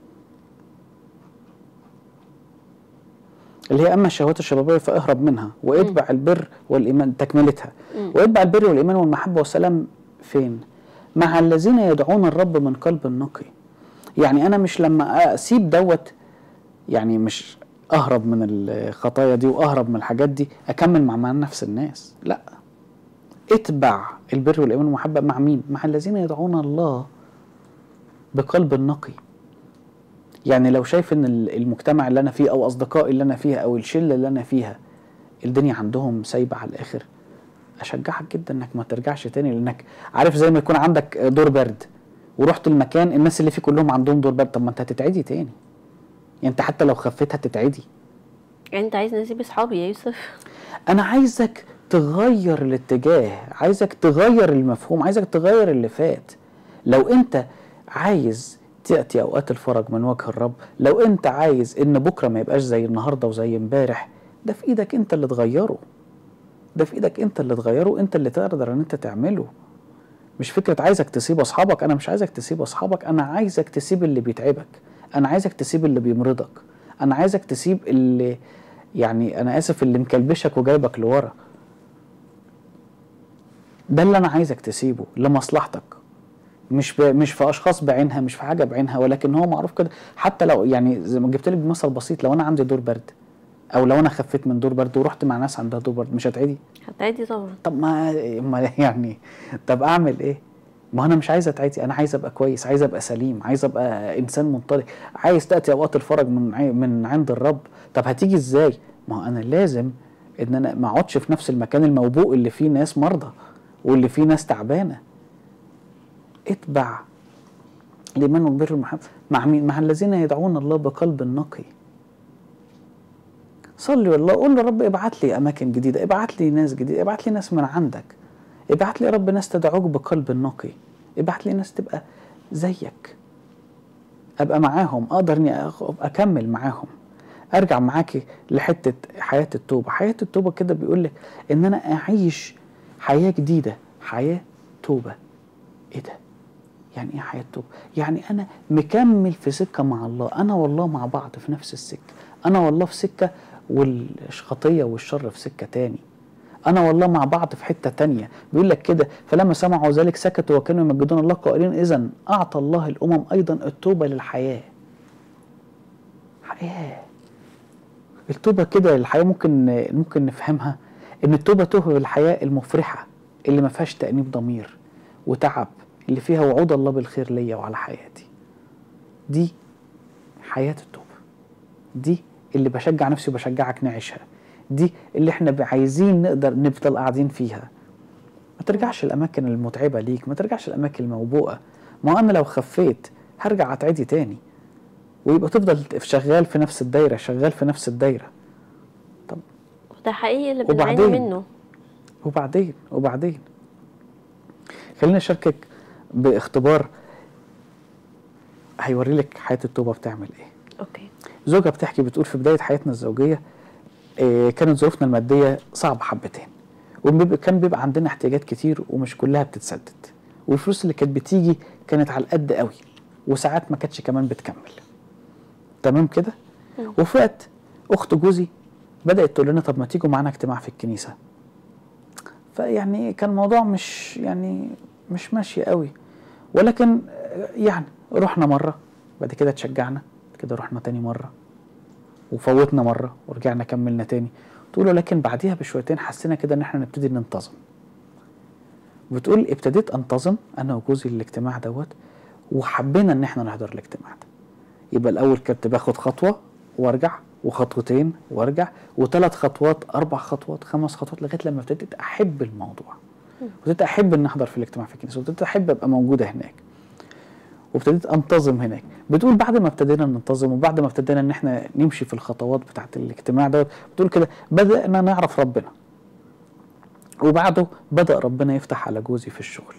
اللي هي اما الشهوات الشبابيه فاهرب منها واتبع البر والايمان تكملتها مم. واتبع البر والايمان والمحبه والسلام فين مع الذين يدعون الرب من قلب نقي يعني انا مش لما اسيب دوت يعني مش اهرب من الخطايا دي واهرب من الحاجات دي اكمل مع, مع نفس الناس لا اتبع البر والايمان والمحبه مع مين مع الذين يدعون الله بقلب نقي يعني لو شايف ان ال- المجتمع اللي انا فيه او اصدقائي اللي انا فيها او الشله اللي انا فيها الدنيا عندهم سايبه على الاخر اشجعك جدا انك ما ترجعش تاني لانك عارف زي ما يكون عندك دور برد ورحت المكان الناس اللي فيه كلهم عندهم دور برد طب ما انت هتتعدي تاني يعني انت حتى لو خفيت هتتعدي يعني انت عايز نسيب اصحابي يا يوسف انا عايزك تغير الاتجاه عايزك تغير المفهوم عايزك تغير اللي فات لو انت عايز تأتي أوقات الفرج من وجه الرب لو أنت عايز إن بكرة ما يبقاش زي النهاردة وزي امبارح ده في إيدك أنت اللي تغيره ده في إيدك أنت اللي تغيره أنت اللي تقدر إن أنت تعمله مش فكرة عايزك تسيب أصحابك أنا مش عايزك تسيب أصحابك أنا عايزك تسيب اللي بيتعبك أنا عايزك تسيب اللي بيمرضك أنا عايزك تسيب اللي يعني أنا آسف اللي مكلبشك وجايبك لورا ده اللي أنا عايزك تسيبه لمصلحتك مش ب... مش في اشخاص بعينها مش في حاجه بعينها ولكن هو معروف كده حتى لو يعني زي ما جبت لك مثل بسيط لو انا عندي دور برد او لو انا خفيت من دور برد ورحت مع ناس عندها دور برد مش هتعدي هتعدي طبعا طب ما ما يعني طب اعمل ايه ما انا مش عايز اتعدي انا عايز ابقى كويس عايز ابقى سليم عايز ابقى انسان منطلق عايز تاتي اوقات الفرج من عي- من عند الرب طب هتيجي ازاي ما هو انا لازم ان انا ما اقعدش في نفس المكان الموبوء اللي فيه ناس مرضى واللي فيه ناس تعبانه اتبع الايمان والبر والمحبه مع مين مع الذين يدعون الله بقلب نقي صلي والله قول له رب ابعت لي اماكن جديده ابعت لي ناس جديده ابعت لي ناس من عندك ابعت لي يا رب ناس تدعوك بقلب نقي ابعت لي ناس تبقى زيك ابقى معاهم اقدر اني أخ- اكمل معاهم ارجع معاكي لحته حياه التوبه حياه التوبه كده بيقول لك ان انا اعيش حياه جديده حياه توبه ايه ده يعني ايه حياه توبه يعني انا مكمل في سكه مع الله انا والله مع بعض في نفس السكه انا والله في سكه والخطيه والشر في سكه تاني انا والله مع بعض في حته تانية بيقول لك كده فلما سمعوا ذلك سكتوا وكانوا يمجدون الله قائلين اذا اعطى الله الامم ايضا التوبه للحياه حياه التوبه كده الحياه ممكن ممكن نفهمها ان التوبه توبه الحياه المفرحه اللي ما فيهاش تانيب ضمير وتعب اللي فيها وعود الله بالخير ليا وعلى حياتي دي حياه التوبه دي اللي بشجع نفسي وبشجعك نعيشها دي اللي احنا ب- عايزين نقدر نفضل قاعدين فيها ما ترجعش الاماكن المتعبه ليك ما ترجعش الاماكن الموبوءه ما هو انا لو خفيت هرجع اتعدي تاني ويبقى تفضل شغال في نفس الدايره شغال في نفس الدايره ده حقيقي اللي بنعاني وبعدين؟ منه وبعدين وبعدين خليني اشاركك باختبار هيوري لك حياه التوبه بتعمل ايه اوكي زوجها بتحكي بتقول في بدايه حياتنا الزوجيه آه، كانت ظروفنا الماديه صعبه حبتين وكان بيبقى عندنا احتياجات كتير ومش كلها بتتسدد والفلوس اللي كانت بتيجي كانت على القد قوي وساعات ما كانتش كمان بتكمل تمام كده وفي وقت اخت جوزي بدات تقول لنا طب ما تيجوا معانا اجتماع في الكنيسه فيعني كان الموضوع مش يعني مش ماشي قوي ولكن آه، يعني رحنا مره بعد كده اتشجعنا بعد كده رحنا تاني مره وفوتنا مره ورجعنا كملنا تاني تقولوا لكن بعديها بشويتين حسينا كده ان احنا نبتدي ننتظم بتقول ابتديت انتظم انا وجوزي الاجتماع دوت وحبينا ان احنا نحضر الاجتماع ده يبقى الاول كنت باخد خطوه وارجع وخطوتين وارجع وثلاث خطوات اربع خطوات خمس خطوات لغايه لما ابتديت احب الموضوع وابتديت احب ان احضر في الاجتماع في الكنيسه وابتديت احب ابقى موجوده هناك وابتديت انتظم هناك بتقول بعد ما ابتدينا ننتظم وبعد ما ابتدينا ان احنا نمشي في الخطوات بتاعه الاجتماع دوت بتقول كده بدانا نعرف ربنا وبعده بدا ربنا يفتح على جوزي في الشغل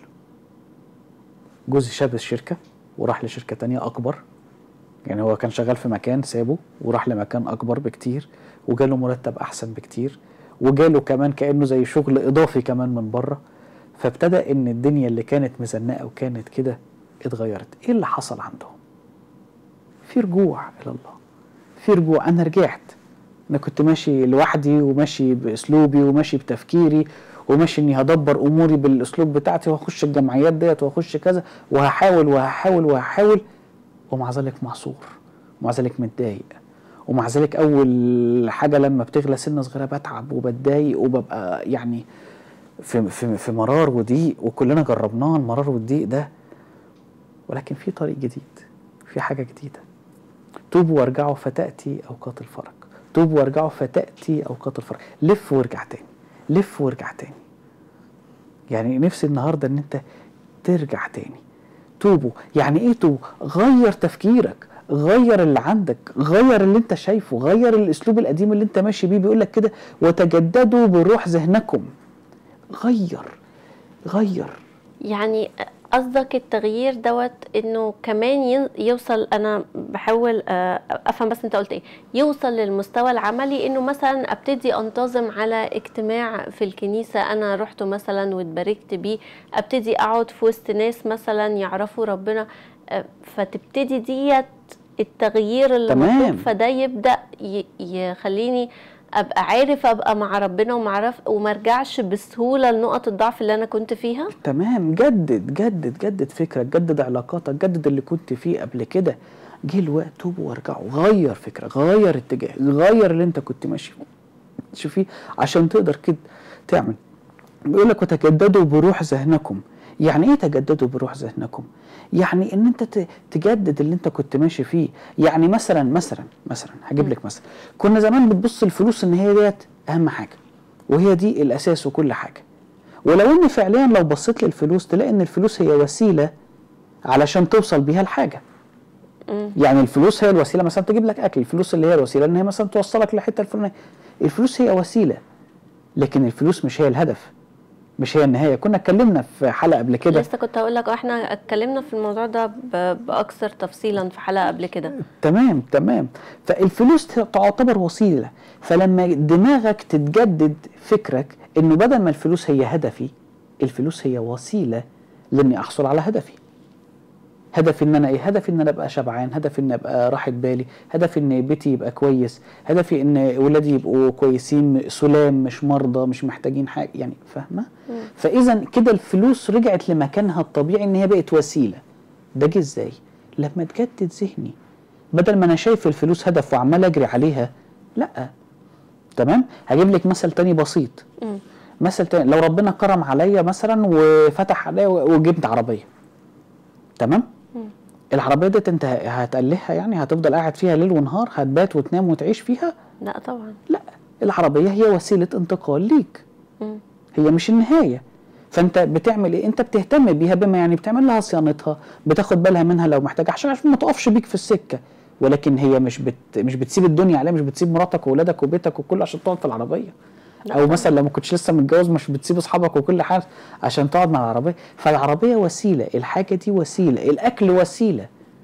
جوزي شاب الشركه وراح لشركه تانية اكبر يعني هو كان شغال في مكان سابه وراح لمكان اكبر بكتير وجاله مرتب احسن بكتير وجاله كمان كانه زي شغل اضافي كمان من بره فابتدى ان الدنيا اللي كانت مزنقه وكانت كده اتغيرت ايه اللي حصل عندهم في رجوع الى الله في رجوع انا رجعت انا كنت ماشي لوحدي وماشي باسلوبي وماشي بتفكيري وماشي اني هدبر اموري بالاسلوب بتاعتي وهخش الجمعيات ديت وهخش كذا وهحاول وهحاول وهحاول ومع ذلك معصور ومع ذلك متضايق ومع ذلك اول حاجه لما بتغلى سنه صغيره بتعب وبتضايق وببقى يعني في في في مرار وضيق وكلنا جربناه المرار والضيق ده ولكن في طريق جديد في حاجه جديده توبوا وارجعوا فتاتي اوقات الفرج توبوا وارجعوا فتاتي اوقات الفرج لف وارجع تاني لف وارجع تاني يعني نفسي النهارده ان انت ترجع تاني توبوا يعني ايه توب غير تفكيرك غير اللي عندك غير اللي انت شايفه غير الاسلوب القديم اللي انت ماشي بيه بيقول لك كده وتجددوا بروح ذهنكم غير غير يعني قصدك التغيير دوت انه كمان ين- يوصل انا بحاول آه، افهم بس انت قلت ايه يوصل للمستوى العملي انه مثلا ابتدي انتظم على اجتماع في الكنيسه انا رحت مثلا واتباركت بيه ابتدي اقعد في وسط ناس مثلا يعرفوا ربنا آه، فتبتدي ديت التغيير اللي تمام. مطلوب فده يبدا ي- يخليني ابقى عارف ابقى مع ربنا ومعرف وما ارجعش بسهوله لنقط الضعف اللي انا كنت فيها تمام جدد جدد جدد فكرك جدد علاقاتك جدد اللي كنت فيه قبل كده جه الوقت توبوا وارجعوا غير فكرك غير اتجاه غير اللي انت كنت ماشي ماشي فيه عشان تقدر كده تعمل بيقول لك وتجددوا بروح ذهنكم يعني ايه تجددوا بروح ذهنكم يعني ان انت ت- تجدد اللي انت كنت ماشي فيه يعني مثلا مثلا مثلا هجيب لك مثلا كنا زمان بتبص الفلوس ان هي ديت اهم حاجه وهي دي الاساس وكل حاجه ولو ان فعليا لو بصيت للفلوس تلاقي ان الفلوس هي وسيله علشان توصل بيها لحاجه يعني الفلوس هي الوسيله مثلا تجيب لك اكل الفلوس اللي هي الوسيله ان هي مثلا توصلك لحته الفلانيه الفلوس هي وسيله لكن الفلوس مش هي الهدف مش هي النهايه كنا اتكلمنا في حلقه قبل كده لسه كنت هقول لك احنا اتكلمنا في الموضوع ده ب- باكثر تفصيلا في حلقه قبل كده تمام تمام فالفلوس ت- تعتبر وسيله فلما دماغك تتجدد فكرك انه بدل ما الفلوس هي هدفي الفلوس هي وسيله لاني احصل على هدفي هدفي ان انا ايه هدفي ان انا ابقى شبعان هدفي ان ابقى راحه بالي هدفي ان بيتي يبقى كويس هدفي ان ولادي يبقوا كويسين سلام مش مرضى مش محتاجين حاجه يعني فاهمه فاذا كده الفلوس رجعت لمكانها الطبيعي ان هي بقت وسيله ده جه ازاي لما تجدد ذهني بدل ما انا شايف الفلوس هدف وعمال اجري عليها لا تمام هجيب لك مثل تاني بسيط مم. مثل تاني لو ربنا كرم عليا مثلا وفتح عليا وجبت عربيه تمام العربيه ديت انت هتألهها يعني هتفضل قاعد فيها ليل ونهار هتبات وتنام وتعيش فيها لا طبعا لا العربيه هي وسيله انتقال ليك مم. هي مش النهايه فانت بتعمل ايه انت بتهتم بيها بما يعني بتعمل لها صيانتها بتاخد بالها منها لو محتاجه عشان عشان ما تقفش بيك في السكه ولكن هي مش بت مش بتسيب الدنيا عليها مش بتسيب مراتك واولادك وبيتك وكله عشان تقعد في العربيه لا او طبعا. مثلا لو ما كنتش لسه متجوز مش بتسيب اصحابك وكل حاجه عشان تقعد مع العربيه فالعربيه وسيله الحاجه دي وسيله الاكل وسيله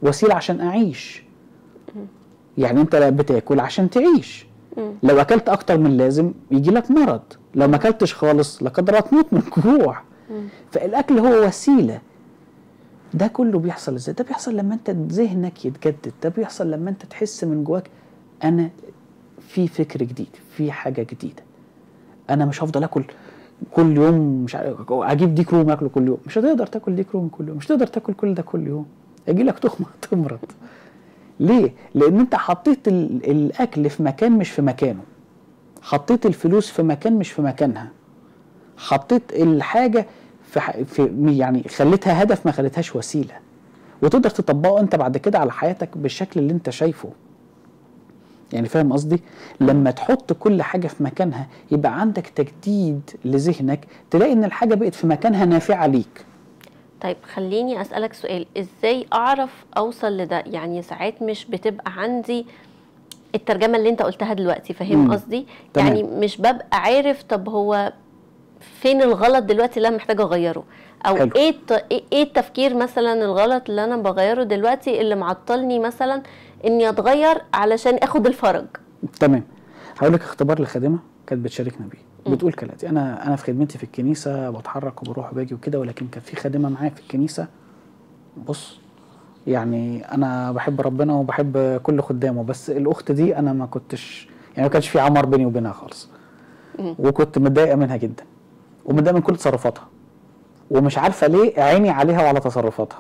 وسيله عشان اعيش يعني انت لا بتاكل عشان تعيش مم. لو اكلت اكتر من اللازم يجي لك مرض لو ما اكلتش خالص لا قدر الله تموت من جوع مم. فالاكل هو وسيله ده كله بيحصل ازاي ده بيحصل لما انت ذهنك يتجدد ده بيحصل لما انت تحس من جواك انا في فكر جديد في حاجه جديده انا مش هفضل اكل كل يوم مش عارف اجيب ديك روم اكله كل يوم مش هتقدر تاكل ديك روم كل يوم مش هتقدر تاكل كل ده كل يوم يجي لك تخمه تمرض ليه لان انت حطيت ال- الاكل في مكان مش في مكانه حطيت الفلوس في مكان مش في مكانها حطيت الحاجه في, ح... في يعني خليتها هدف ما خليتهاش وسيله وتقدر تطبقه انت بعد كده على حياتك بالشكل اللي انت شايفه يعني فاهم قصدي لما تحط كل حاجه في مكانها يبقى عندك تجديد لذهنك تلاقي ان الحاجه بقت في مكانها نافعه ليك طيب خليني اسالك سؤال ازاي اعرف اوصل لده يعني ساعات مش بتبقى عندي الترجمه اللي انت قلتها دلوقتي فاهم مم. قصدي تمام. يعني مش ببقى عارف طب هو فين الغلط دلوقتي اللي انا محتاجه اغيره او حلو. ايه الت- ايه إيه التفكير مثلا الغلط اللي انا بغيره دلوقتي اللي معطلني مثلا اني اتغير علشان اخد الفرج تمام هقول لك اختبار لخادمه كانت بتشاركنا بيه بتقول كالاتي انا انا في خدمتي في الكنيسه بتحرك وبروح وباجي وكده ولكن كان في خادمه معايا في الكنيسه بص يعني انا بحب ربنا وبحب كل خدامه بس الاخت دي انا ما كنتش يعني ما كانش في عمر بيني وبينها خالص مم. وكنت متضايقه منها جدا ومتضايقه من كل تصرفاتها ومش عارفه ليه عيني عليها وعلى تصرفاتها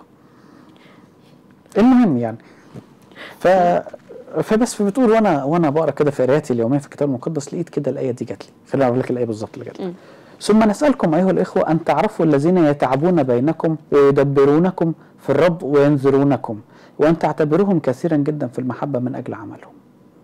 المهم يعني ف فبس فبتقول وانا وانا بقرا كده في قراياتي اليوميه في الكتاب المقدس لقيت كده الايه دي جات لي خليني اقول لك الايه بالظبط اللي جات لي مم. ثم نسالكم ايها الاخوه ان تعرفوا الذين يتعبون بينكم ويدبرونكم في الرب وينذرونكم وان تعتبروهم كثيرا جدا في المحبه من اجل عملهم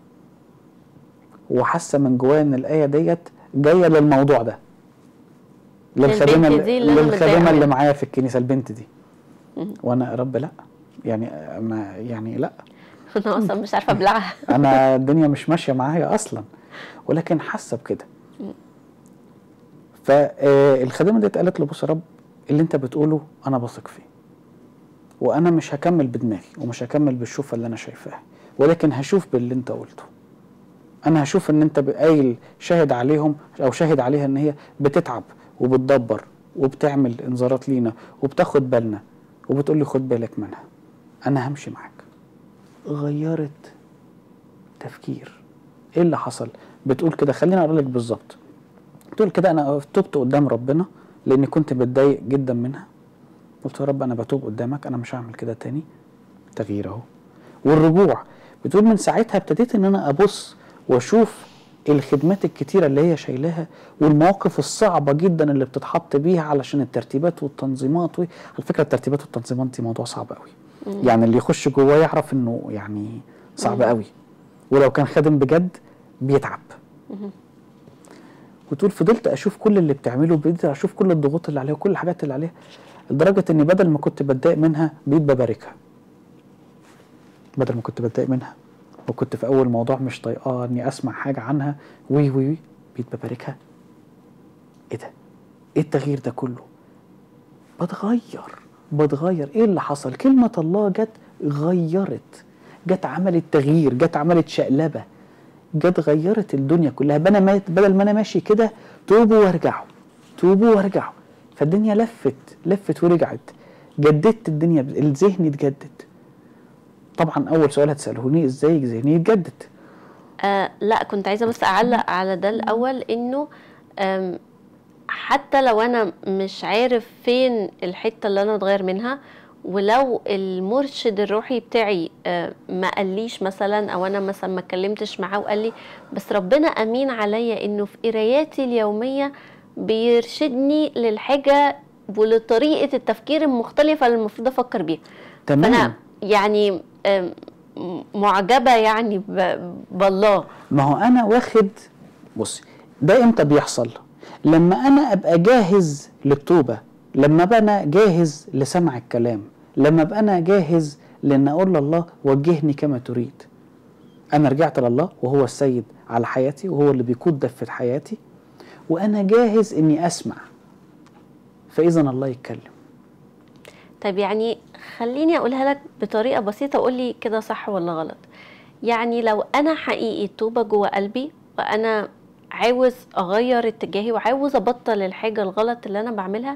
وحاسه من جوايا ان الايه ديت جايه للموضوع ده للخادمه للبنت دي اللي أنا متضايقة للخادمه اللي منها. معايا في الكنيسه البنت دي مم. وانا يا رب لا يعني ما يعني لا انا اصلا مش عارفه ابلعها انا الدنيا مش ماشيه معايا اصلا ولكن حاسه بكده فالخادمه ديت قالت له بص يا رب اللي انت بتقوله انا بثق فيه وانا مش هكمل بدماغي ومش هكمل بالشوفه اللي انا شايفاها ولكن هشوف باللي انت قلته انا هشوف ان انت قايل شاهد عليهم او شاهد عليها ان هي بتتعب وبتدبر وبتعمل انذارات لينا وبتاخد بالنا وبتقول لي خد بالك منها انا همشي معاك غيرت تفكير ايه اللي حصل بتقول كده خليني اقول لك بالظبط بتقول كده انا تبت قدام ربنا لاني كنت متضايق جدا منها قلت يا رب انا بتوب قدامك انا مش هعمل كده تاني تغيير اهو والرجوع بتقول من ساعتها ابتديت ان انا ابص واشوف الخدمات الكتيرة اللي هي شايلاها والمواقف الصعبة جدا اللي بتتحط بيها علشان الترتيبات والتنظيمات و... على فكرة الترتيبات والتنظيمات دي موضوع صعب قوي يعني اللي يخش جواه يعرف انه يعني صعب قوي ولو كان خادم بجد بيتعب وتقول فضلت اشوف كل اللي بتعمله بديت اشوف كل الضغوط اللي عليها وكل الحاجات اللي عليها لدرجه اني بدل ما كنت بتضايق منها بقيت بباركها بدل ما كنت بتضايق منها وكنت في اول موضوع مش طايقاه اني اسمع حاجه عنها وي وي وي بقيت بباركها ايه ده ايه التغيير ده كله بتغير بتغير ايه اللي حصل كلمه الله جت غيرت جت عملت تغيير جت عملت شقلبه جت غيرت الدنيا كلها بنا ما بدل ما انا ماشي كده توبوا وارجعوا توبوا وارجعوا فالدنيا لفت لفت ورجعت جددت الدنيا الذهن اتجدد طبعا اول سؤال هتسالهوني ازاي ذهني يتجدد آه لا كنت عايزه بس اعلق على ده الاول انه آم، حتى لو انا مش عارف فين الحته اللي انا اتغير منها ولو المرشد الروحي بتاعي آه، ما قاليش مثلا او انا مثلا ما اتكلمتش معاه وقال لي بس ربنا امين عليا انه في قراياتي اليوميه بيرشدني للحاجه ولطريقه التفكير المختلفه اللي المفروض افكر بيها فانا تمام يعني آم، معجبه يعني ب- بالله ما هو انا واخد بص ده امتى بيحصل لما انا ابقى جاهز للتوبه لما ابقى انا جاهز لسمع الكلام لما ابقى انا جاهز لان اقول لله وجهني كما تريد انا رجعت لله وهو السيد على حياتي وهو اللي بيقود دفة حياتي وانا جاهز اني اسمع فاذا الله يتكلم طيب يعني خليني اقولها لك بطريقه بسيطه قول لي كده صح ولا غلط يعني لو انا حقيقي التوبه جوه قلبي وانا عاوز اغير اتجاهي وعاوز ابطل الحاجه الغلط اللي انا بعملها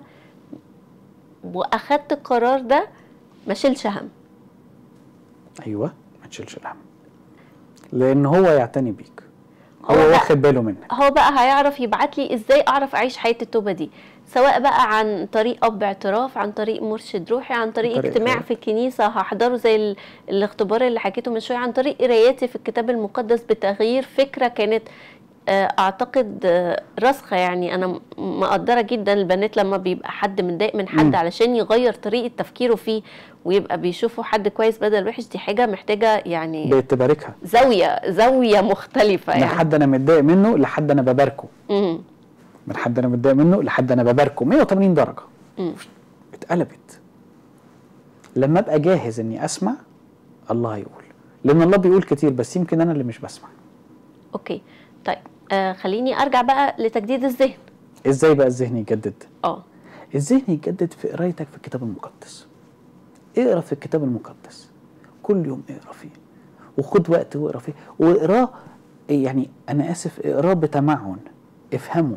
واخدت القرار ده ما شيلش هم ايوه ما تشيلش الهم لان هو يعتني بيك هو, هو بقى- واخد باله منك هو بقى هيعرف يبعت لي ازاي اعرف اعيش حياه التوبه دي سواء بقى عن طريق اب اعتراف عن طريق مرشد روحي عن طريق طريق اجتماع خير. في الكنيسه هحضره زي ال- الاختبار اللي حكيته من شويه عن طريق قراياتي في الكتاب المقدس بتغيير فكره كانت آه، اعتقد آه، راسخه يعني انا م- مقدره جدا البنات لما بيبقى حد متضايق من حد مم. علشان يغير طريقه تفكيره فيه ويبقى بيشوفه حد كويس بدل وحش دي حاجه محتاجه يعني بقت تباركها زاويه زاويه مختلفه من يعني حد انا متضايق منه لحد انا بباركه مم. من حد انا متضايق منه لحد انا بباركه 180 درجه مم. اتقلبت لما ابقى جاهز اني اسمع الله هيقول لان الله بيقول كتير بس يمكن انا اللي مش بسمع اوكي طيب آه خليني ارجع بقى لتجديد الذهن ازاي بقى الذهن يجدد اه الذهن يجدد في قرايتك في الكتاب المقدس اقرا في الكتاب المقدس كل يوم اقرا فيه وخد وقت واقرا فيه واقراه يعني انا اسف اقراه بتمعن افهمه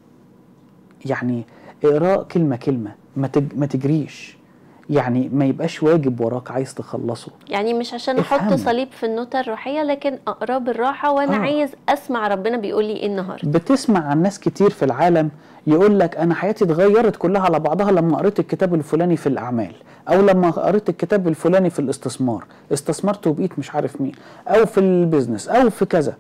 يعني اقراه كلمه كلمه ما تج... ما تجريش يعني ما يبقاش واجب وراك عايز تخلصه يعني مش عشان احط افهمه. صليب في النوتة الروحية لكن اقراه بالراحة وانا آه. عايز اسمع ربنا بيقول لي ايه النهاردة بتسمع عن ناس كتير في العالم يقول لك انا حياتي اتغيرت كلها على بعضها لما قريت الكتاب الفلاني في الاعمال او لما قريت الكتاب الفلاني في الاستثمار استثمرت وبقيت مش عارف مين او في البيزنس او في كذا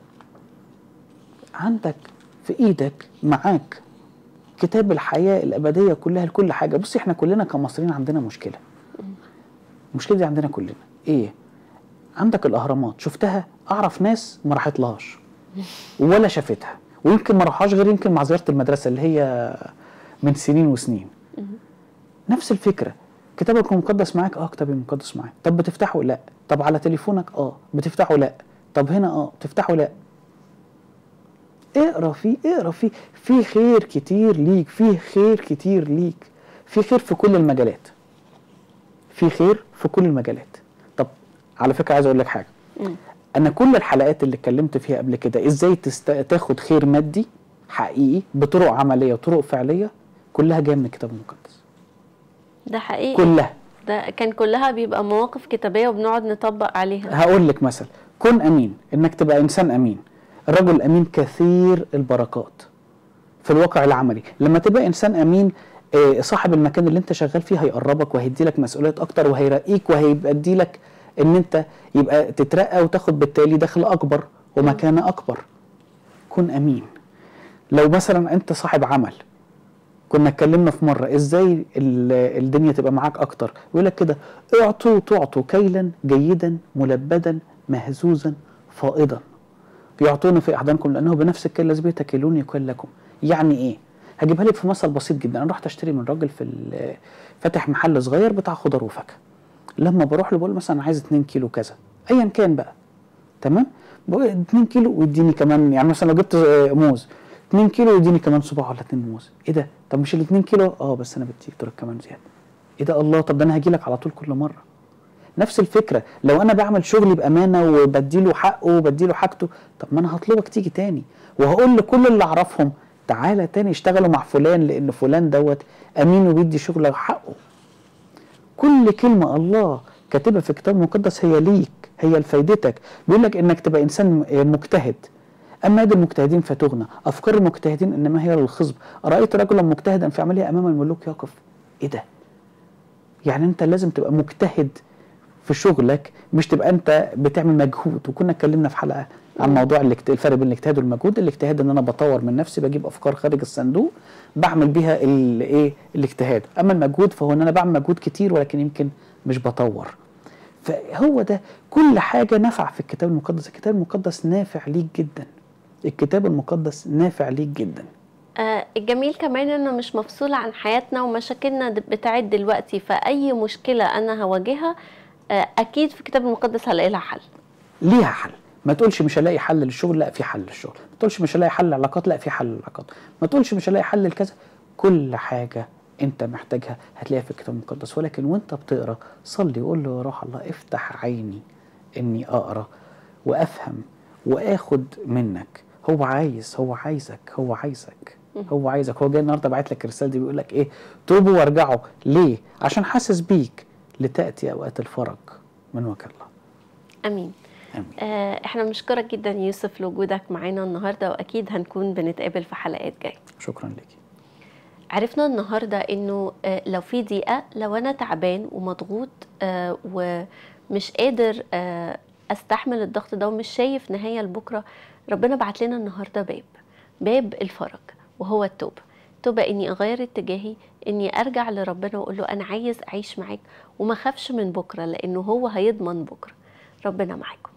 عندك في ايدك معاك كتاب الحياة الأبدية كلها لكل حاجة بص احنا كلنا كمصريين عندنا مشكلة المشكلة دي عندنا كلنا ايه عندك الأهرامات شفتها أعرف ناس ما راحتلهاش ولا شافتها ويمكن ما راحهاش غير يمكن مع زياره المدرسه اللي هي من سنين وسنين نفس الفكره كتابك المقدس معاك اه كتابي المقدس معاك طب بتفتحه لا طب على تليفونك اه بتفتحه لا طب هنا اه بتفتحه لا اقرا فيه اقرا فيه في خير كتير ليك في خير كتير ليك في خير في كل المجالات في خير في كل المجالات طب على فكره عايز اقول لك حاجه مم. انا كل الحلقات اللي اتكلمت فيها قبل كده ازاي تست... تاخد خير مادي حقيقي بطرق عمليه وطرق فعليه كلها جايه من الكتاب المقدس ده حقيقي كلها ده كان كلها بيبقى مواقف كتابية وبنقعد نطبق عليها هقول لك مثل كن امين انك تبقى انسان امين الرجل الامين كثير البركات في الواقع العملي لما تبقى انسان امين آه، صاحب المكان اللي انت شغال فيه هيقربك وهيدي لك مسؤوليات اكتر وهيرقيك وهيبقى يدي لك ان انت يبقى تترقى وتاخد بالتالي دخل اكبر ومكانه اكبر كن امين لو مثلا انت صاحب عمل كنا اتكلمنا في مره ازاي ال- الدنيا تبقى معاك اكتر يقول لك كده اعطوا تعطوا كيلا جيدا ملبدا مهزوزا فائضا يعطون في احضانكم لانه بنفس الكيل الذي به تكلون يكل لكم يعني ايه هجيبها لك في مثل بسيط جدا انا رحت اشتري من راجل في ال- فاتح محل صغير بتاع خضار وفاكهه لما بروح له بقول له مثلا أنا عايز 2 كيلو كذا ايا كان بقى تمام بقول 2 كيلو ويديني كمان يعني مثلا لو جبت آه، موز 2 كيلو ويديني كمان صباع ولا 2 موز ايه ده طب مش ال 2 كيلو اه بس انا بديك دول كمان زياده ايه ده الله طب ده انا هاجي لك على طول كل مره نفس الفكره لو انا بعمل شغلي بامانه وبديله حقه وبديله حاجته طب ما انا هطلبك تيجي تاني وهقول لكل اللي اعرفهم تعالى تاني اشتغلوا مع فلان لان فلان دوت امين وبيدي شغله حقه كل كلمة الله كاتبها في الكتاب المقدس هي ليك هي لفايدتك بيقول لك انك تبقى انسان مجتهد اما يد المجتهدين فتغنى افكار المجتهدين انما هي للخصب ارايت رجلا مجتهدا في عمله امام الملوك يقف ايه ده يعني انت لازم تبقى مجتهد في شغلك مش تبقى انت بتعمل مجهود وكنا اتكلمنا في حلقه عن موضوع الاجت- الفرق بين الاجتهاد والمجهود الاجتهاد ان انا بطور من نفسي بجيب افكار خارج الصندوق بعمل بيها الايه الاجتهاد اما المجهود فهو ان انا بعمل مجهود كتير ولكن يمكن مش بطور فهو ده كل حاجه نافعه في الكتاب المقدس الكتاب المقدس نافع ليك جدا الكتاب المقدس نافع ليك جدا آه الجميل كمان انه مش مفصول عن حياتنا ومشاكلنا د- بتاعت دلوقتي فاي مشكلة انا هواجهها آه اكيد في الكتاب المقدس هلاقي لها حل ليها حل ما تقولش مش هلاقي حل للشغل لا في حل للشغل ما تقولش مش هلاقي حل للعلاقات لا في حل للعلاقات ما تقولش مش هلاقي حل لكذا كل حاجه انت محتاجها هتلاقيها في الكتاب المقدس ولكن وانت بتقرا صلي وقول له يا روح الله افتح عيني اني اقرا وافهم واخد منك هو عايز هو عايزك هو عايزك هو عايزك هو جاي النهارده باعت لك الرساله دي بيقول لك ايه توبوا وارجعوا ليه عشان حاسس بيك لتاتي اوقات الفرج من وجه الله امين امين آه، احنا بنشكرك جدا يوسف لوجودك معانا النهارده واكيد هنكون بنتقابل في حلقات جايه شكرا لك عرفنا النهارده انه آه، لو في ضيقه لو انا تعبان ومضغوط آه، ومش قادر آه، استحمل الضغط ده ومش شايف نهايه لبكره ربنا بعت لنا النهارده باب باب الفرج وهو التوبه توبه اني اغير اتجاهي اني ارجع لربنا واقول له انا عايز اعيش معاك وما اخافش من بكره لانه هو هيضمن بكره ربنا معاكم